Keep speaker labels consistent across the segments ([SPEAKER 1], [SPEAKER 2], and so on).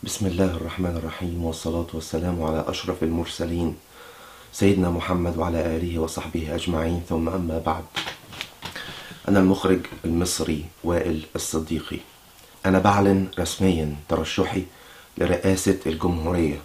[SPEAKER 1] بسم الله الرحمن الرحيم والصلاة والسلام على أشرف المرسلين سيدنا محمد وعلى آله وصحبه أجمعين ثم أما بعد أنا المخرج المصري وائل الصديقي أنا بعلن رسميا ترشحي لرئاسة الجمهورية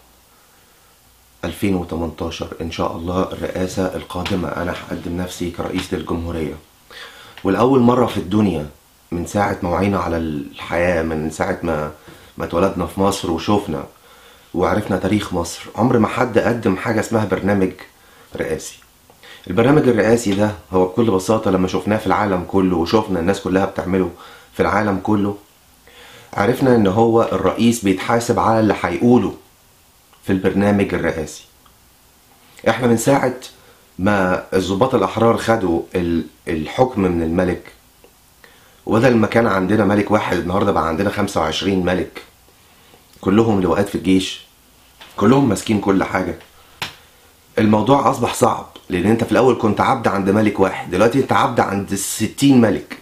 [SPEAKER 1] 2018 إن شاء الله الرئاسة القادمة أنا هقدم نفسي كرئيس للجمهورية والأول مرة في الدنيا من ساعة ما وعينا على الحياة من ساعة ما ما اتولدنا في مصر وشوفنا وعرفنا تاريخ مصر عمر ما حد قدم حاجة اسمها برنامج رئاسي البرنامج الرئاسي ده هو بكل بساطة لما شفناه في العالم كله وشوفنا الناس كلها بتعمله في العالم كله عرفنا ان هو الرئيس بيتحاسب على اللي هيقوله في البرنامج الرئاسي احنا من ساعة ما الضباط الأحرار خدوا ال- الحكم من الملك وبدل ما كان عندنا ملك واحد النهارده بقى عندنا 25 ملك كلهم لواءات في الجيش كلهم ماسكين كل حاجة الموضوع أصبح صعب لأن أنت في الأول كنت عبد عند ملك واحد دلوقتي أنت عبد عند 60 ملك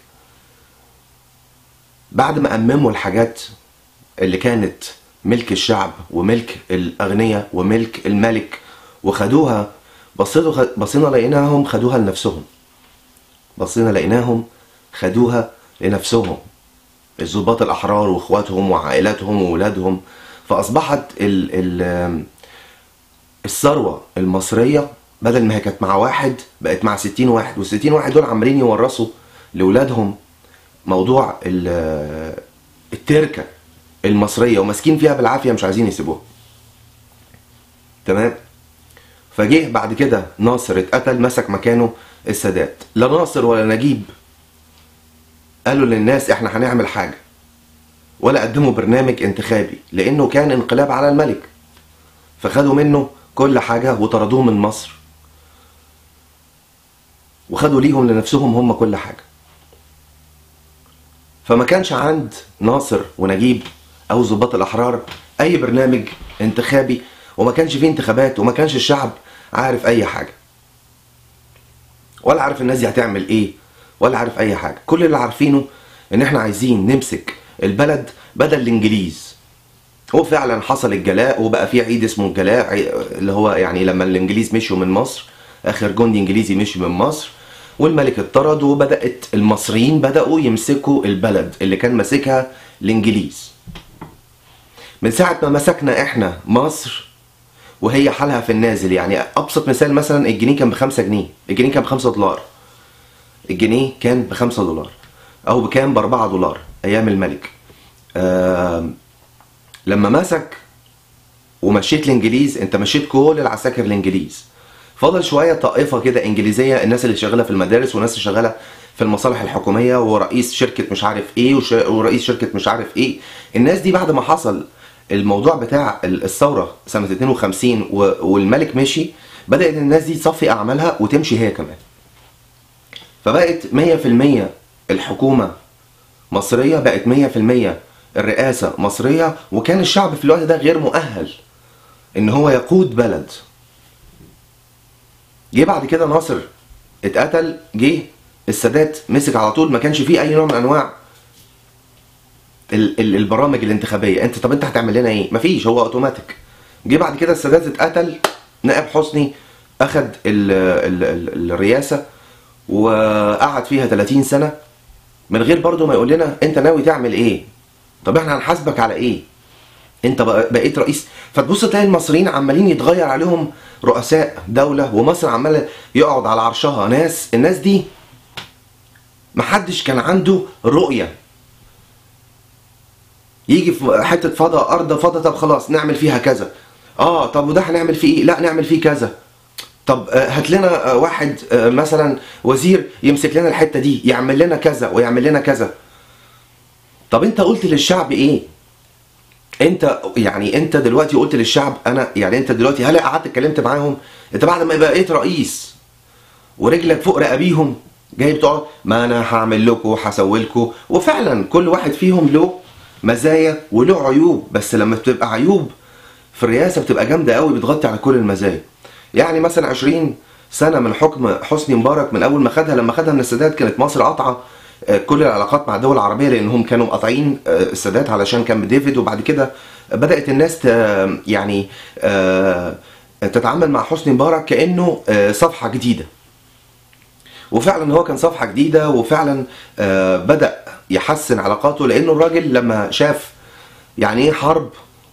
[SPEAKER 1] بعد ما أمموا الحاجات اللي كانت ملك الشعب وملك الأغنياء وملك الملك وخدوها بصينا بصينا لقيناهم خدوها لنفسهم بصينا لقيناهم خدوها لنفسهم الضباط الأحرار وإخواتهم وعائلاتهم وولادهم فأصبحت ال ال الثروة المصرية بدل ما هي كانت مع واحد بقت مع 60 واحد وال 60 واحد دول عمالين يورثوا لأولادهم موضوع ال- التركة المصرية وماسكين فيها بالعافية مش عايزين يسيبوها تمام فجه بعد كده ناصر اتقتل مسك مكانه السادات لا ناصر ولا نجيب قالوا للناس احنا هنعمل حاجة ولا قدموا برنامج انتخابي لانه كان انقلاب على الملك فخدوا منه كل حاجة وطردوه من مصر وخدوا ليهم لنفسهم هم كل حاجة فما كانش عند ناصر ونجيب او ضباط الاحرار اي برنامج انتخابي وما كانش فيه انتخابات وما كانش الشعب عارف اي حاجة ولا عارف الناس دي هتعمل ايه ولا عارف اي حاجة كل اللي عارفينه ان احنا عايزين نمسك البلد بدل الانجليز هو فعلا حصل الجلاء وبقى في عيد اسمه الجلاء عي- اللي هو يعني لما الانجليز مشوا من مصر اخر جندي انجليزي مشي من مصر والملك اتطرد وبدات المصريين بداوا يمسكوا البلد اللي كان ماسكها الانجليز من ساعه ما مسكنا احنا مصر وهي حالها في النازل يعني ابسط مثال مثلا الجنيه كان بخمسة جنيه الجنيه كان بخمسة دولار الجنيه كان بخمسة دولار او بكام باربعة دولار ايام الملك آم، لما مسك ومشيت الانجليز انت مشيت كل العساكر الانجليز فضل شويه طائفه كده انجليزيه الناس اللي شغاله في المدارس والناس اللي شغاله في المصالح الحكوميه ورئيس شركه مش عارف ايه وش- ورئيس شركه مش عارف ايه الناس دي بعد ما حصل الموضوع بتاع ال- الثوره سنه 52 و- والملك مشي بدات الناس دي تصفي اعمالها وتمشي هي كمان فبقت 100% الحكومه مصريه بقت 100% الرئاسه مصريه وكان الشعب في الوقت ده غير مؤهل ان هو يقود بلد جه بعد كده ناصر اتقتل جه السادات مسك على طول ما كانش فيه اي نوع من انواع ال- ال- البرامج الانتخابيه انت طب انت هتعمل لنا ايه مفيش هو اوتوماتيك جه بعد كده السادات اتقتل نائب حسني اخد ال ال ال الرئاسه وقعد فيها 30 سنه من غير برضه ما يقول لنا انت ناوي تعمل ايه طب احنا هنحاسبك على ايه انت بق- بقيت رئيس فتبص تلاقي المصريين عمالين يتغير عليهم رؤساء دولة ومصر عمالة يقعد على عرشها ناس الناس دي محدش كان عنده رؤية يجي في حتة فضاء أرض فضاء طب خلاص نعمل فيها كذا اه طب وده هنعمل فيه ايه لا نعمل فيه كذا طب آه، هات لنا آه، واحد آه، مثلا وزير يمسك لنا الحتة دي يعمل لنا كذا ويعمل لنا كذا طب انت قلت للشعب ايه انت يعني انت دلوقتي قلت للشعب انا يعني انت دلوقتي هل قعدت اتكلمت معاهم انت بعد ما بقيت رئيس ورجلك فوق رقابيهم جاي بتقعد ما انا هعمل لكم وهسوي لكم وفعلا كل واحد فيهم له مزايا وله عيوب بس لما بتبقى عيوب في الرئاسه بتبقى جامده قوي بتغطي على كل المزايا يعني مثلا 20 سنه من حكم حسني مبارك من اول ما خدها لما خدها من السادات كانت مصر قاطعه آه، كل العلاقات مع الدول العربيه لانهم كانوا مقاطعين آه، السادات علشان كان ديفيد وبعد كده بدات الناس ت يعني آه، تتعامل مع حسني مبارك كانه آه، صفحه جديده وفعلا هو كان صفحه جديده وفعلا آه، بدا يحسن علاقاته لانه الراجل لما شاف يعني ايه حرب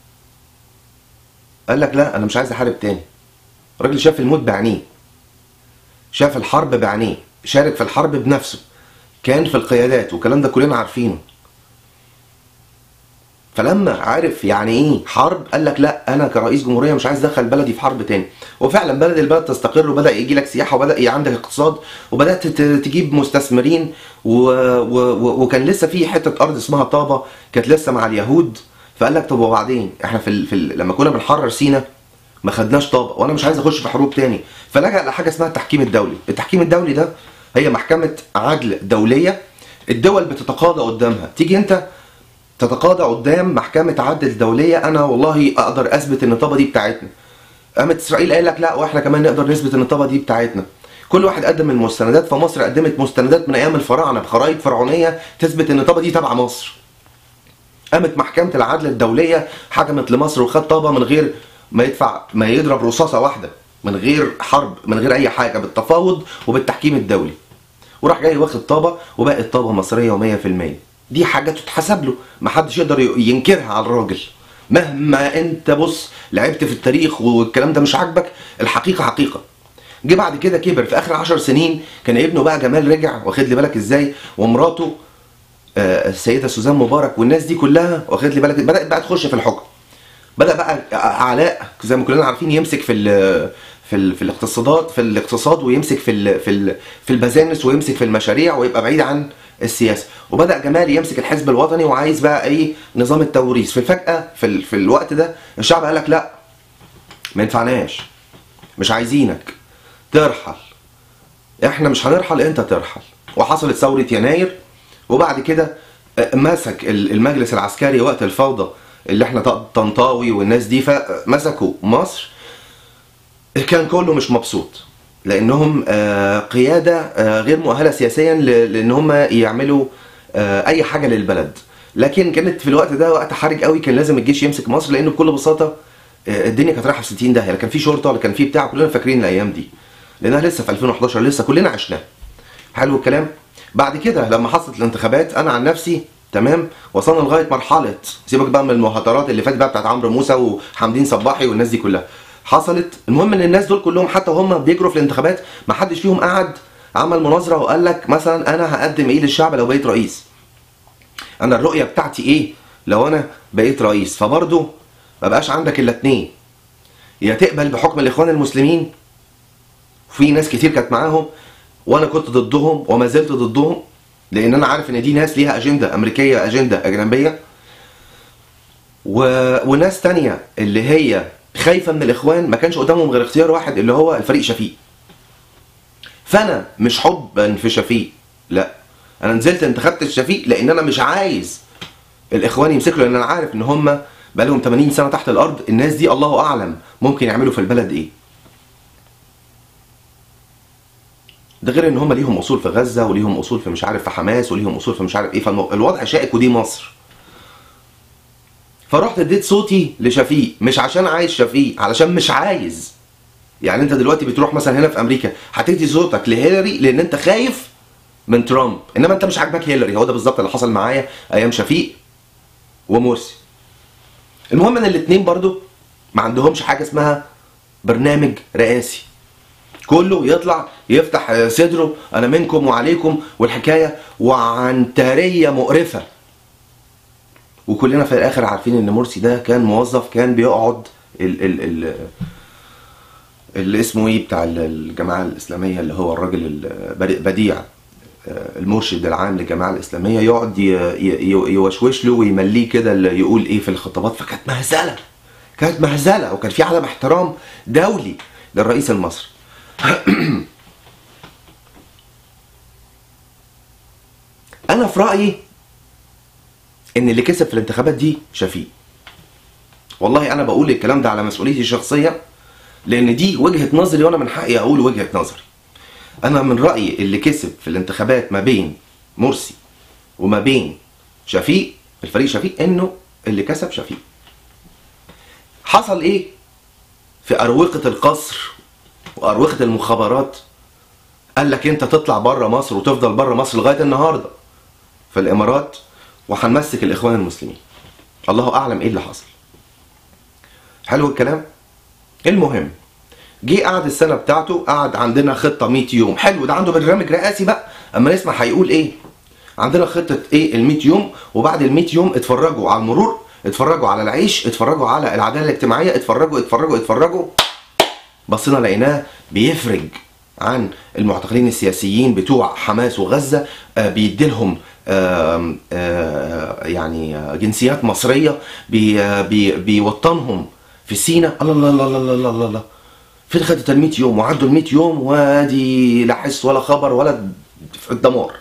[SPEAKER 1] قال لك لا انا مش عايز احارب تاني الراجل شاف الموت بعينيه شاف الحرب بعينيه شارك في الحرب بنفسه كان في القيادات والكلام ده كلنا عارفينه فلما عرف يعني ايه حرب قال لك لا انا كرئيس جمهوريه مش عايز ادخل بلدي في حرب تاني وفعلا بدات البلد تستقر وبدا يجي لك سياحه وبدا يجي عندك اقتصاد وبدات ت- تجيب مستثمرين و... و... و... وكان لسه في حته ارض اسمها طابه كانت لسه مع اليهود فقال لك طب وبعدين احنا في, ال... في ال... لما كنا بنحرر سينا ما خدناش طابه وانا مش عايز اخش في حروب تاني فلجأ لحاجه اسمها التحكيم الدولي التحكيم الدولي ده هي محكمه عدل دوليه الدول بتتقاضى قدامها تيجي انت تتقاضى قدام محكمة عدل دولية أنا والله أقدر أثبت إن الطابة دي بتاعتنا. قامت إسرائيل قال لك لا وإحنا كمان نقدر نثبت إن الطابة دي بتاعتنا. كل واحد قدم المستندات فمصر قدمت مستندات من أيام الفراعنة بخرايط فرعونية تثبت إن الطابة دي تبع مصر. قامت محكمة العدل الدولية حكمت لمصر وخد طابة من غير ما يدفع ما يضرب رصاصة واحدة من غير حرب من غير أي حاجة بالتفاوض وبالتحكيم الدولي. وراح جاي واخد طابة وبقت طابة مصرية و100% دي حاجة تتحسب له محدش يقدر ينكرها على الراجل مهما انت بص لعبت في التاريخ والكلام ده مش عاجبك الحقيقة حقيقة جه بعد كده كبر في اخر عشر سنين كان ابنه بقى جمال رجع واخد لي بالك ازاي ومراته آه، السيدة سوزان مبارك والناس دي كلها واخد لي بالك بدأت بقى تخش في الحكم بدأ بقى علاء زي ما كلنا عارفين يمسك في ال في ال في الاقتصادات في الاقتصاد ويمسك في ال في ال في البزانس ويمسك في المشاريع ويبقى بعيد عن السياسه وبدا جمال يمسك الحزب الوطني وعايز بقى ايه نظام التوريث في الفجاه في ال في الوقت ده الشعب قال لك لا ما ينفعناش مش عايزينك ترحل احنا مش هنرحل انت ترحل وحصلت ثوره يناير وبعد كده آه، مسك ال- المجلس العسكري وقت الفوضى اللي احنا ط- طنطاوي والناس دي فمسكوا مصر كان كله مش مبسوط لانهم آه، قياده آه، غير مؤهله سياسيا ل- لان هم يعملوا آه، اي حاجه للبلد لكن كانت في الوقت ده وقت حرج قوي كان لازم الجيش يمسك مصر لانه بكل بساطه آه، الدنيا كانت رايحه في 60 داهيه لا كان في شرطه ولا كان في بتاع كلنا فاكرين الايام دي لانها لسه في 2011 لسه كلنا عشناها حلو الكلام بعد كده لما حصلت الانتخابات انا عن نفسي تمام وصلنا لغايه مرحله سيبك بقى من المهاترات اللي فاتت بقى بتاعت عمرو موسى وحمدين صباحي والناس دي كلها حصلت المهم ان الناس دول كلهم حتى هم بيجروا في الانتخابات ما حدش فيهم قعد عمل مناظره وقال لك مثلا انا هقدم ايه للشعب لو بقيت رئيس انا الرؤيه بتاعتي ايه لو انا بقيت رئيس فبرضه ما بقاش عندك الا اتنين يا تقبل بحكم الاخوان المسلمين في ناس كتير كانت معاهم وانا كنت ضدهم وما زلت ضدهم لان انا عارف ان دي ناس ليها اجنده امريكيه اجنده اجنبيه و... وناس تانية اللي هي خايفه من الاخوان ما كانش قدامهم غير اختيار واحد اللي هو الفريق شفيق فانا مش حبا في شفيق لا انا نزلت انتخبت الشفيق لان انا مش عايز الاخوان يمسكوا لان انا عارف ان هم بقالهم 80 سنه تحت الارض الناس دي الله اعلم ممكن يعملوا في البلد ايه ده غير ان هم ليهم اصول في غزه وليهم اصول في مش عارف في حماس وليهم اصول في مش عارف ايه فالوضع شائك ودي مصر فرحت اديت صوتي لشفيق مش عشان عايز شفيق علشان مش عايز يعني انت دلوقتي بتروح مثلا هنا في امريكا هتدي صوتك لهيلاري لان انت خايف من ترامب انما انت مش عاجبك هيلاري هو ده بالظبط اللي حصل معايا ايام شفيق ومرسي المهم ان الاتنين برضو ما عندهمش حاجه اسمها برنامج رئاسي كله يطلع يفتح صدره انا منكم وعليكم والحكايه وعنتريه مقرفه وكلنا في الاخر عارفين ان مرسي ده كان موظف كان بيقعد ال ال ال اللي اسمه ايه بتاع الجماعه الاسلاميه اللي هو الراجل ال- بديع المرشد العام للجماعه الاسلاميه يقعد ي- ي- يوشوش له ويمليه كده اللي يقول ايه في الخطابات فكانت مهزله كانت مهزله وكان في عدم احترام دولي للرئيس المصري انا في رايي ان اللي كسب في الانتخابات دي شفيق والله انا بقول الكلام ده على مسؤوليتي الشخصيه لان دي وجهه نظري وانا من حقي اقول وجهه نظري انا من رايي اللي كسب في الانتخابات ما بين مرسي وما بين شفيق الفريق شفيق انه اللي كسب شفيق حصل ايه في اروقه القصر واروقه المخابرات قال لك انت تطلع بره مصر وتفضل بره مصر لغايه النهارده في الامارات وهنمسك الاخوان المسلمين الله اعلم ايه اللي حصل حلو الكلام المهم جه قعد السنه بتاعته قعد عندنا خطه 100 يوم حلو ده عنده برنامج رئاسي بقى اما نسمع هيقول ايه عندنا خطه ايه ال 100 يوم وبعد ال 100 يوم اتفرجوا على المرور اتفرجوا على العيش اتفرجوا على العداله الاجتماعيه اتفرجوا اتفرجوا اتفرجوا بصينا لقيناه بيفرج عن المعتقلين السياسيين بتوع حماس وغزه آه بيديلهم آه آه يعني آه، جنسيات مصريه بي آه، بي بيوطنهم في سينا الله الله الله الله الله الله, الله. فين خدت ال 100 يوم وعدوا ال 100 يوم وادي لا حس ولا خبر ولا في الدمار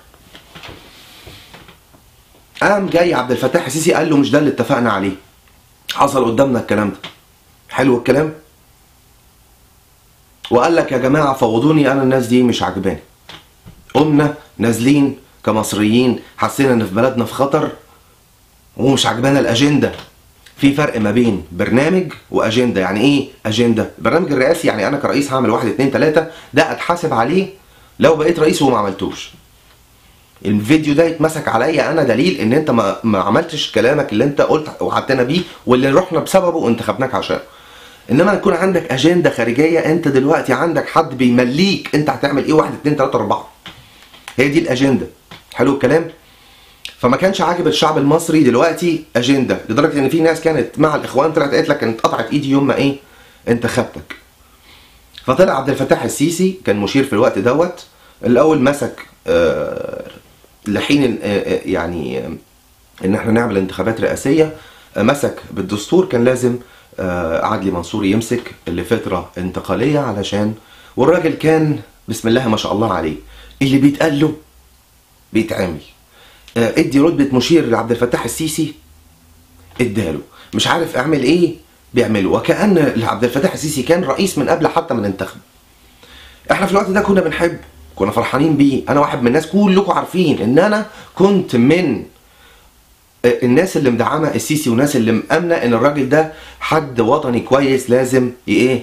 [SPEAKER 1] قام جاي عبد الفتاح السيسي قال له مش ده اللي اتفقنا عليه حصل قدامنا الكلام ده حلو الكلام وقال لك يا جماعه فوضوني انا الناس دي مش عجباني قمنا نازلين كمصريين حسينا ان في بلدنا في خطر ومش عجبانا الاجنده في فرق ما بين برنامج واجنده يعني ايه اجنده البرنامج الرئاسي يعني انا كرئيس هعمل واحد اتنين تلاته ده اتحاسب عليه لو بقيت رئيس وما عملتوش الفيديو ده يتمسك عليا انا دليل ان انت ما, ما عملتش كلامك اللي انت قلت وعدتنا بيه واللي رحنا بسببه وانتخبناك عشان انما يكون عندك اجنده خارجيه انت دلوقتي عندك حد بيمليك انت هتعمل ايه واحد اتنين تلاته اربعه هي دي الاجنده حلو الكلام فما كانش عاجب الشعب المصري دلوقتي اجنده لدرجه ان في ناس كانت مع الاخوان طلعت قالت لك كانت قطعت ايدي يوم ما ايه انتخبتك فطلع عبد الفتاح السيسي كان مشير في الوقت دوت الاول مسك آه، لحين آه، آه، يعني آه، ان احنا نعمل انتخابات رئاسيه آه، مسك بالدستور كان لازم آه، عدلي منصور يمسك لفتره انتقاليه علشان والراجل كان بسم الله ما شاء الله عليه اللي بيتقال له بيتعمل آه، ادي رتبه مشير لعبد الفتاح السيسي اداله مش عارف اعمل ايه بيعمله وكأن عبد الفتاح السيسي كان رئيس من قبل حتى ما ننتخب احنا في الوقت ده كنا بنحب كنا فرحانين بيه انا واحد من الناس كلكم عارفين ان انا كنت من آه، الناس اللي مدعمه السيسي والناس اللي مامنه ان الراجل ده حد وطني كويس لازم ي- ايه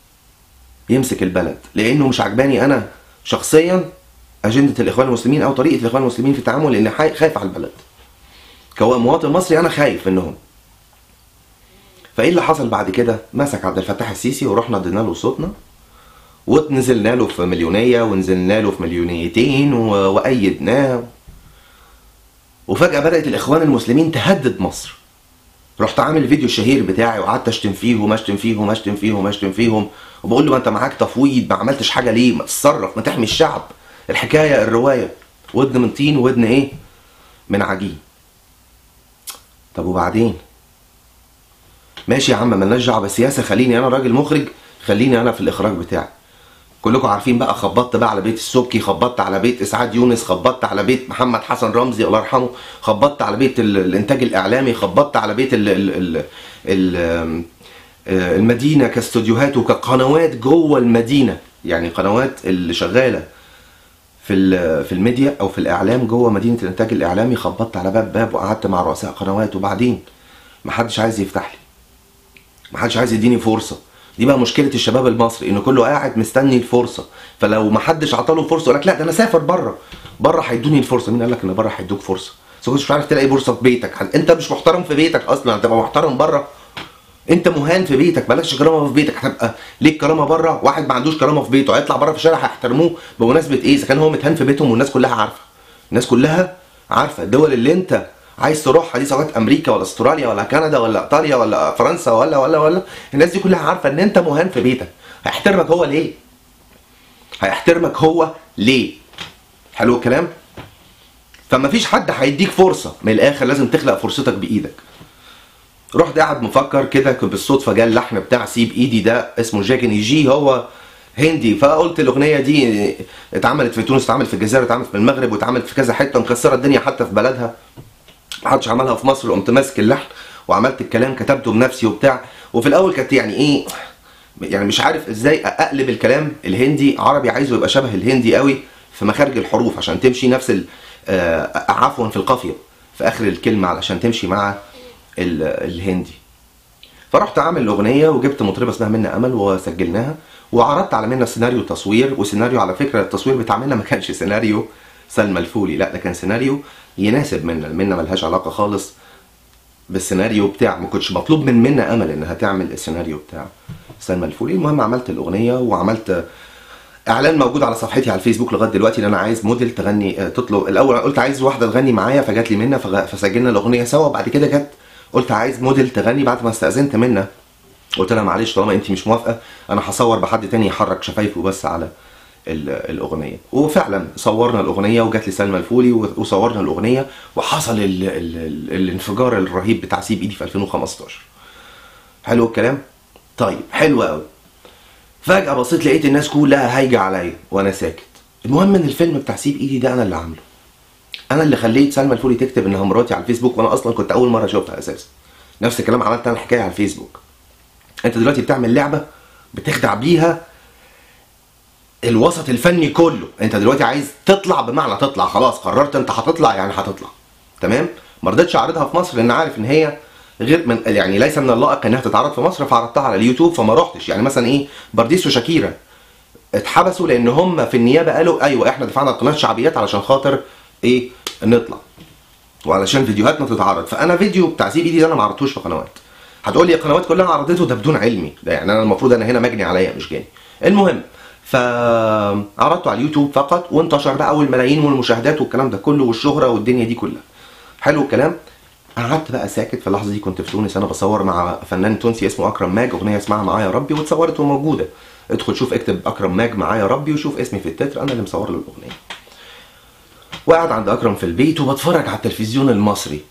[SPEAKER 1] يمسك البلد لانه مش عجباني انا شخصيا اجنده الاخوان المسلمين او طريقه الاخوان المسلمين في التعامل لان حي- خايف على البلد كمواطن مصري انا خايف منهم فايه اللي حصل بعد كده مسك عبد الفتاح السيسي ورحنا ادينا له صوتنا ونزلنا له في مليونيه ونزلنا له في مليونيتين و- وايدناه وفجاه بدات الاخوان المسلمين تهدد مصر رحت عامل الفيديو الشهير بتاعي وقعدت اشتم فيهم اشتم فيهم اشتم فيهم اشتم فيهم وبقول له ما انت معاك تفويض ما عملتش حاجه ليه ما تتصرف ما تحمي الشعب الحكايه الروايه ودن من طين ودن ايه من عجين طب وبعدين ماشي يا عم مالناش دعوه بالسياسه خليني انا راجل مخرج خليني انا في الاخراج بتاعي كلكم عارفين بقى خبطت بقى على بيت السبكي خبطت على بيت اسعاد يونس خبطت على بيت محمد حسن رمزي الله يرحمه خبطت على بيت ال- الانتاج الاعلامي خبطت على بيت ال ال ال ال آه، المدينه كاستوديوهات وكقنوات جوه المدينه يعني قنوات اللي شغاله في ال- في الميديا او في الاعلام جوه مدينه الانتاج الاعلامي خبطت على باب باب وقعدت مع رؤساء قنوات وبعدين محدش عايز يفتح لي محدش عايز يديني فرصه دي بقى مشكله الشباب المصري ان كله قاعد مستني الفرصه فلو محدش عطاله فرصه يقول لك لا ده انا سافر بره بره هيدوني الفرصه مين قال لك ان بره هيدوك فرصه بس كنتش مش عارف تلاقي فرصه في بيتك انت مش محترم في بيتك اصلا هتبقى محترم بره انت مهان في بيتك مالكش كرامه في بيتك هتبقى ليك كرامه بره واحد ما عندوش كرامه في بيته هيطلع بره في الشارع هيحترموه بمناسبه ايه اذا كان هو متهان في بيتهم والناس كلها عارفه الناس كلها عارفه الدول اللي انت عايز تروحها دي سواء امريكا ولا استراليا ولا كندا ولا ايطاليا ولا فرنسا ولا ولا ولا الناس دي كلها عارفه ان انت مهان في بيتك هيحترمك هو ليه هيحترمك هو ليه حلو الكلام فما فيش حد هيديك فرصه من الاخر لازم تخلق فرصتك بايدك رحت قاعد مفكر كده كنت بالصدفه جه اللحن بتاع سيب ايدي ده اسمه جاكن جي هو هندي فقلت الاغنيه دي اتعملت في تونس اتعملت في الجزائر اتعملت في المغرب واتعملت في كذا حته مكسره الدنيا حتى في بلدها محدش عملها في مصر قمت ماسك اللحن وعملت الكلام كتبته بنفسي وبتاع وفي الاول كانت يعني ايه يعني مش عارف ازاي اقلب الكلام الهندي عربي عايزه يبقى شبه الهندي قوي في مخارج الحروف عشان تمشي نفس ال- آه عفوا في القافيه في اخر الكلمه علشان تمشي مع ال- الهندي فرحت عامل الاغنيه وجبت مطربه اسمها منى امل وسجلناها وعرضت على منى سيناريو تصوير وسيناريو على فكره التصوير بتاع منى ما كانش سيناريو سلمى الفولي لا ده كان سيناريو يناسب منى منى ملهاش علاقه خالص بالسيناريو بتاع ما كنتش مطلوب من منى امل انها تعمل السيناريو بتاع سلمى الفولي المهم عملت الاغنيه وعملت اعلان موجود على صفحتي على الفيسبوك لغايه دلوقتي ان انا عايز موديل تغني آه، تطلب الاول أنا قلت عايز واحده تغني معايا فجات لي منى فغ- فسجلنا الاغنيه سوا وبعد كده جت قلت عايز موديل تغني بعد ما استاذنت منى قلت لها معلش طالما انت مش موافقه انا هصور بحد تاني يحرك شفايفه بس على ال- الاغنيه وفعلا صورنا الاغنيه وجات لي سلمى الفولي و- وصورنا الاغنيه وحصل ال ال ال الانفجار الرهيب بتاع سيب ايدي في 2015 حلو الكلام طيب حلو قوي فجاه بصيت لقيت الناس كلها هايجه عليا وانا ساكت المهم ان الفيلم بتاع سيب ايدي ده انا اللي عامله انا اللي خليت سلمى الفولي تكتب انها مراتي على الفيسبوك وانا اصلا كنت اول مره اشوفها اساسا نفس الكلام عملت انا الحكايه على الفيسبوك انت دلوقتي بتعمل لعبه بتخدع بيها الوسط الفني كله انت دلوقتي عايز تطلع بمعنى تطلع خلاص قررت انت هتطلع يعني هتطلع تمام ما رضيتش اعرضها في مصر لان عارف ان هي غير من يعني ليس من اللائق انها تتعرض في مصر فعرضتها على اليوتيوب فما رحتش يعني مثلا ايه برديس وشاكيرا اتحبسوا لان هم في النيابه قالوا ايوه احنا دفعنا قناه شعبيات علشان خاطر ايه نطلع وعلشان فيديوهاتنا تتعرض فانا فيديو بتاع سي بي دي ده انا ما عرضتوش في قنوات هتقول لي القنوات كلها عرضته ده بدون علمي ده يعني انا المفروض انا هنا مجني عليا مش جاني المهم فعرضته على اليوتيوب فقط وانتشر بقى والملايين والمشاهدات والكلام ده كله والشهره والدنيا دي كلها حلو الكلام انا قعدت بقى ساكت في اللحظه دي كنت في تونس انا بصور مع فنان تونسي اسمه اكرم ماج اغنيه اسمها معايا يا ربي واتصورت وموجوده ادخل شوف اكتب اكرم ماج معايا يا ربي وشوف اسمي في التتر انا اللي مصور له الاغنيه وقاعد عند اكرم في البيت وبتفرج على التلفزيون المصري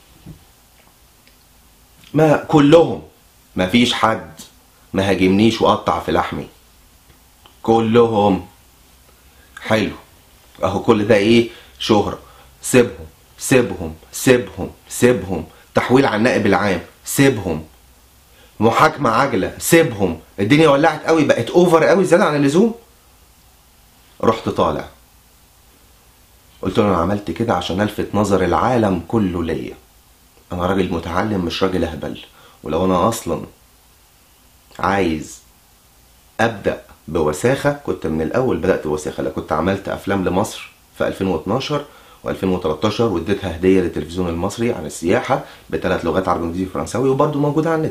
[SPEAKER 1] ما كلهم ما فيش حد ما هاجمنيش وقطع في لحمي كلهم حلو اهو كل ده ايه شهرة سيبهم سيبهم سيبهم سيبهم تحويل على النائب العام سيبهم محاكمة عجلة سيبهم الدنيا ولعت قوي بقت اوفر قوي زيادة عن اللزوم رحت طالع قلت له انا عملت كده عشان الفت نظر العالم كله ليا انا راجل متعلم مش راجل اهبل ولو انا اصلا عايز ابدا بوساخه كنت من الاول بدات بوساخه لا كنت عملت افلام لمصر في 2012 و2013 واديتها هديه للتلفزيون المصري عن السياحه بثلاث لغات عربي انجليزي فرنساوي وبرضه موجوده على النت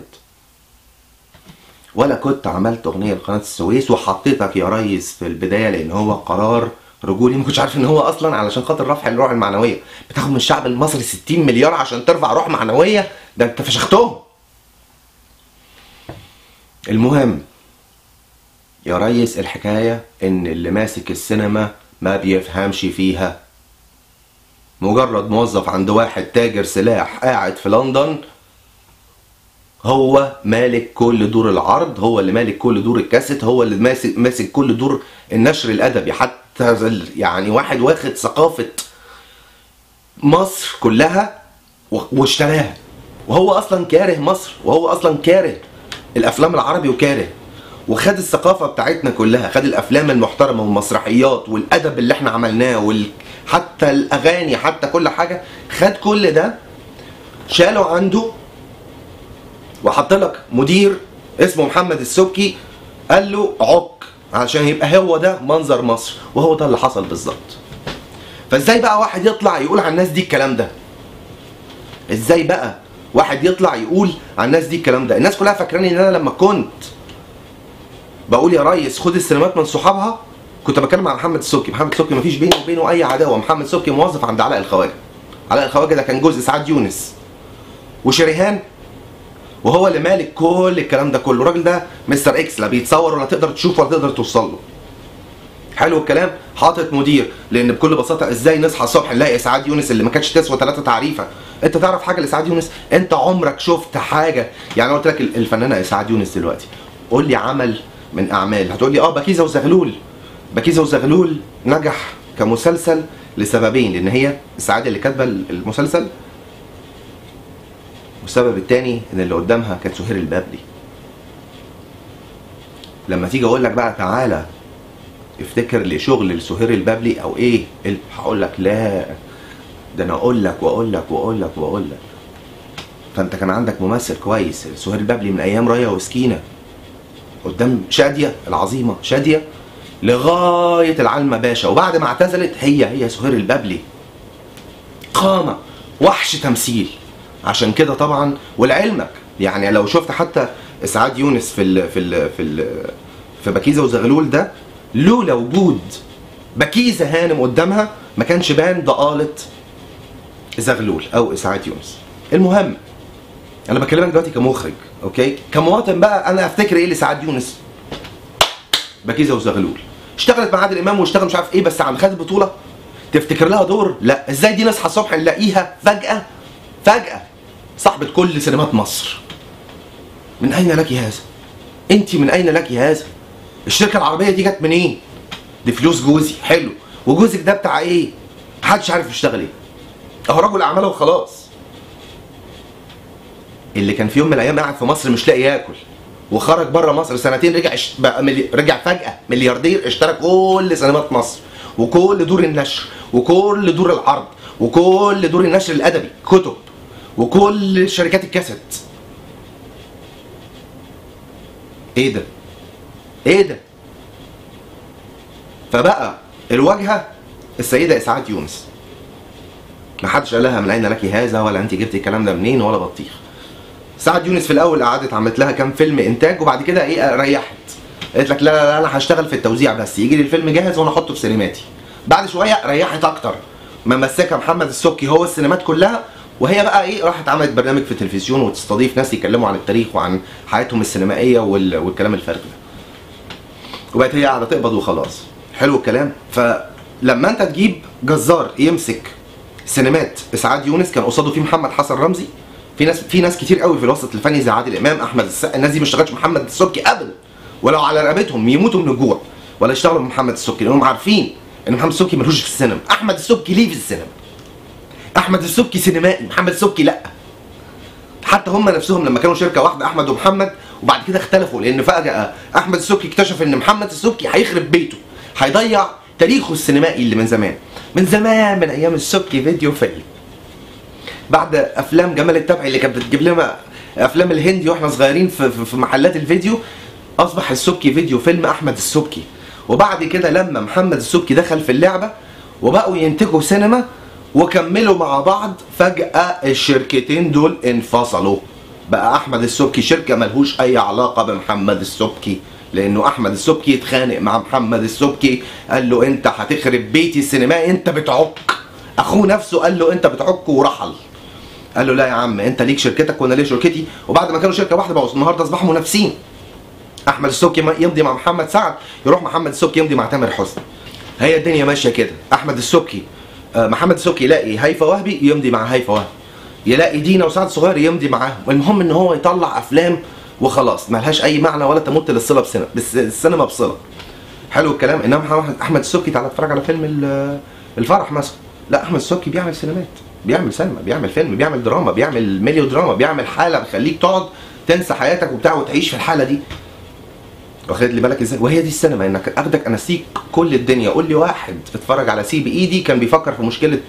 [SPEAKER 1] ولا كنت عملت اغنيه لقناه السويس وحطيتك يا ريس في البدايه لان هو قرار رجولي ما كنتش عارف ان هو اصلا علشان خاطر رفع الروح المعنويه بتاخد من الشعب المصري 60 مليار عشان ترفع روح معنويه ده انت فشختهم المهم يا ريس الحكايه ان اللي ماسك السينما ما بيفهمش فيها مجرد موظف عند واحد تاجر سلاح قاعد في لندن هو مالك كل دور العرض هو اللي مالك كل دور الكاسيت هو اللي ماسك ماسك كل دور النشر الادبي حتى زل- يعني واحد واخد ثقافه مصر كلها و- واشتراها وهو اصلا كاره مصر وهو اصلا كاره الافلام العربي وكاره وخد الثقافه بتاعتنا كلها خد الافلام المحترمه والمسرحيات والادب اللي احنا عملناه وال... حتى الاغاني حتى كل حاجه خد كل ده شاله عنده وحط لك مدير اسمه محمد السبكي قال له عك عشان يبقى هو ده منظر مصر وهو ده اللي حصل بالظبط فازاي بقى واحد يطلع يقول على الناس دي الكلام ده ازاي بقى واحد يطلع يقول على الناس دي الكلام ده الناس كلها فاكراني ان انا لما كنت بقول يا ريس خد السينمات من صحابها كنت بتكلم على محمد السبكي محمد السبكي مفيش بينه وبينه اي عداوه محمد السبكي موظف عند علاء الخواجه علاء الخواجه ده كان جزء سعاد يونس وشريهان وهو اللي مالك كل الكلام ده كله الراجل ده مستر اكس لا بيتصور ولا تقدر تشوفه ولا تقدر توصل له حلو الكلام حاطط مدير لان بكل بساطه ازاي نصحى الصبح نلاقي اسعاد يونس اللي ما كانتش تسوى ثلاثه تعريفه انت تعرف حاجه لاسعاد يونس انت عمرك شفت حاجه يعني أنا قلت لك الفنانه اسعاد يونس دلوقتي قول لي عمل من اعمال هتقول لي اه بكيزه وزغلول بكيزه وزغلول نجح كمسلسل لسببين لان هي اسعاد اللي كاتبه المسلسل والسبب التاني ان اللي قدامها كانت سهير البابلي لما تيجي اقول لك بقى تعالى افتكر لي شغل لسهير البابلي او ايه ال- هقول لك لا ده انا اقول لك واقول لك واقول لك واقول لك فانت كان عندك ممثل كويس سهير البابلي من ايام رايه وسكينه قدام شاديه العظيمه شاديه لغايه العلمه باشا وبعد ما اعتزلت هي هي سهير البابلي قامه وحش تمثيل عشان كده طبعا ولعلمك يعني لو شفت حتى اسعاد يونس في ال في ال في ال في بكيزه وزغلول ده لولا وجود بكيزه هانم قدامها ما كانش بان ضآلة زغلول او اسعاد يونس المهم انا بكلمك دلوقتي كمخرج اوكي كمواطن بقى انا افتكر ايه لسعاد يونس بكيزه وزغلول اشتغلت مع عادل امام واشتغل مش عارف ايه بس عم خدت بطوله تفتكر لها دور لا ازاي دي نصحى الصبح نلاقيها فجاه فجاه صاحبه كل سينمات مصر من اين لك هذا انت من اين لك هذا الشركه العربيه دي جت منين إيه؟ دي فلوس جوزي حلو وجوزك ده بتاع ايه محدش عارف يشتغل ايه اهو رجل اعمال وخلاص اللي كان في يوم من الايام قاعد في مصر مش لاقي ياكل وخرج بره مصر سنتين رجع اشت... بقى ملي... رجع فجاه ملياردير اشترى كل سينمات مصر وكل دور النشر وكل دور العرض وكل دور النشر الادبي كتب وكل شركات الكاسيت ايه ده ايه ده فبقى الواجهه السيده اسعاد يونس ما حدش قال لها من اين لك هذا ولا انت جبتي الكلام ده منين ولا بطيخ سعد يونس في الاول قعدت عملت لها كام فيلم انتاج وبعد كده ايه ريحت قالت لك لا لا لا انا هشتغل في التوزيع بس يجي لي الفيلم جاهز وانا احطه في سينماتي بعد شويه ريحت اكتر ممسكه محمد السبكي هو السينمات كلها وهي بقى ايه راحت عملت برنامج في التلفزيون وتستضيف ناس يتكلموا عن التاريخ وعن حياتهم السينمائيه وال... والكلام الفارغ ده وبقت هي قاعده تقبض وخلاص حلو الكلام فلما انت تجيب جزار يمسك سينمات اسعاد يونس كان قصاده في محمد حسن رمزي في ناس في ناس كتير قوي في الوسط الفني زي عادل امام احمد السقا الناس دي ما اشتغلتش محمد السبكي ابدا ولو على رقبتهم يموتوا من الجوع ولا يشتغلوا بمحمد السبكي لانهم عارفين ان محمد السبكي ملوش في السينما احمد السبكي ليه في السينما احمد السبكي سينمائي محمد السبكي لا حتى هم نفسهم لما كانوا شركه واحده احمد ومحمد وبعد كده اختلفوا لان فجاه احمد السبكي اكتشف ان محمد السبكي هيخرب بيته هيضيع تاريخه السينمائي اللي من زمان من زمان من ايام السبكي فيديو فيلم بعد افلام جمال التبعي اللي كانت بتجيب لنا افلام الهندي واحنا صغيرين في, في, في محلات الفيديو اصبح السبكي فيديو فيلم احمد السبكي وبعد كده لما محمد السبكي دخل في اللعبه وبقوا ينتجوا سينما وكملوا مع بعض فجاه الشركتين دول انفصلوا بقى احمد السبكي شركه ملهوش اي علاقه بمحمد السبكي لانه احمد السبكي اتخانق مع محمد السبكي قال له انت هتخرب بيتي السينمائي انت بتعك اخوه نفسه قال له انت بتعك ورحل قال له لا يا عم انت ليك شركتك وانا ليا شركتي وبعد ما كانوا شركه واحده بقوا النهارده اصبحوا منافسين احمد السبكي يمضي مع محمد سعد يروح محمد السبكي يمضي مع تامر حسني هي الدنيا ماشيه كده احمد السبكي محمد السبكي يلاقي هيفا وهبي يمضي مع هيفا وهبي يلاقي دينا وسعد صغير يمضي معاهم المهم ان هو يطلع افلام وخلاص ملهاش اي معنى ولا تمت للصله بسينما بس السينما بصله حلو الكلام انما احمد السبكي تعالى اتفرج على فيلم الفرح مثلا لا احمد السبكي بيعمل سينمات بيعمل سينما بيعمل فيلم بيعمل دراما بيعمل ميليو دراما بيعمل حاله بيخليك تقعد تنسى حياتك وبتاع وتعيش في الحاله دي واخد لي بالك ازاي وهي دي السينما انك اخدك انسيك كل الدنيا قول لي واحد اتفرج على سي بايدي كان بيفكر في مشكله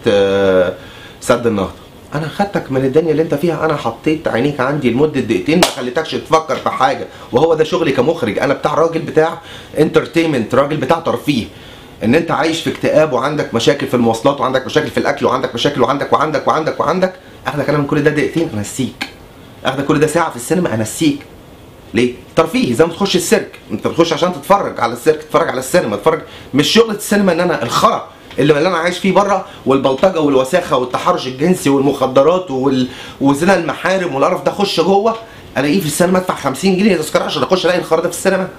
[SPEAKER 1] سد النهضه انا خدتك من الدنيا اللي انت فيها انا حطيت عينيك عندي لمده دقيقتين ما خليتكش تفكر في حاجه وهو ده شغلي كمخرج انا بتاع راجل بتاع انترتينمنت راجل بتاع ترفيه ان انت عايش في اكتئاب وعندك مشاكل في المواصلات وعندك مشاكل في الاكل وعندك مشاكل وعندك وعندك وعندك وعندك اخدك انا من كل ده دقيقتين انسيك اخدك كل ده ساعه في السينما انسيك ليه؟ ترفيه زي ما تخش السيرك انت بتخش عشان تتفرج على السيرك تتفرج على السينما تتفرج مش شغله السينما ان انا الخرا اللي, اللي انا عايش فيه بره والبلطجه والوساخه والتحرش الجنسي والمخدرات وال... وزنا المحارم والقرف ده اخش جوه الاقيه في السينما ادفع 50 جنيه تذكره عشان اخش الاقي الخرا ده في السينما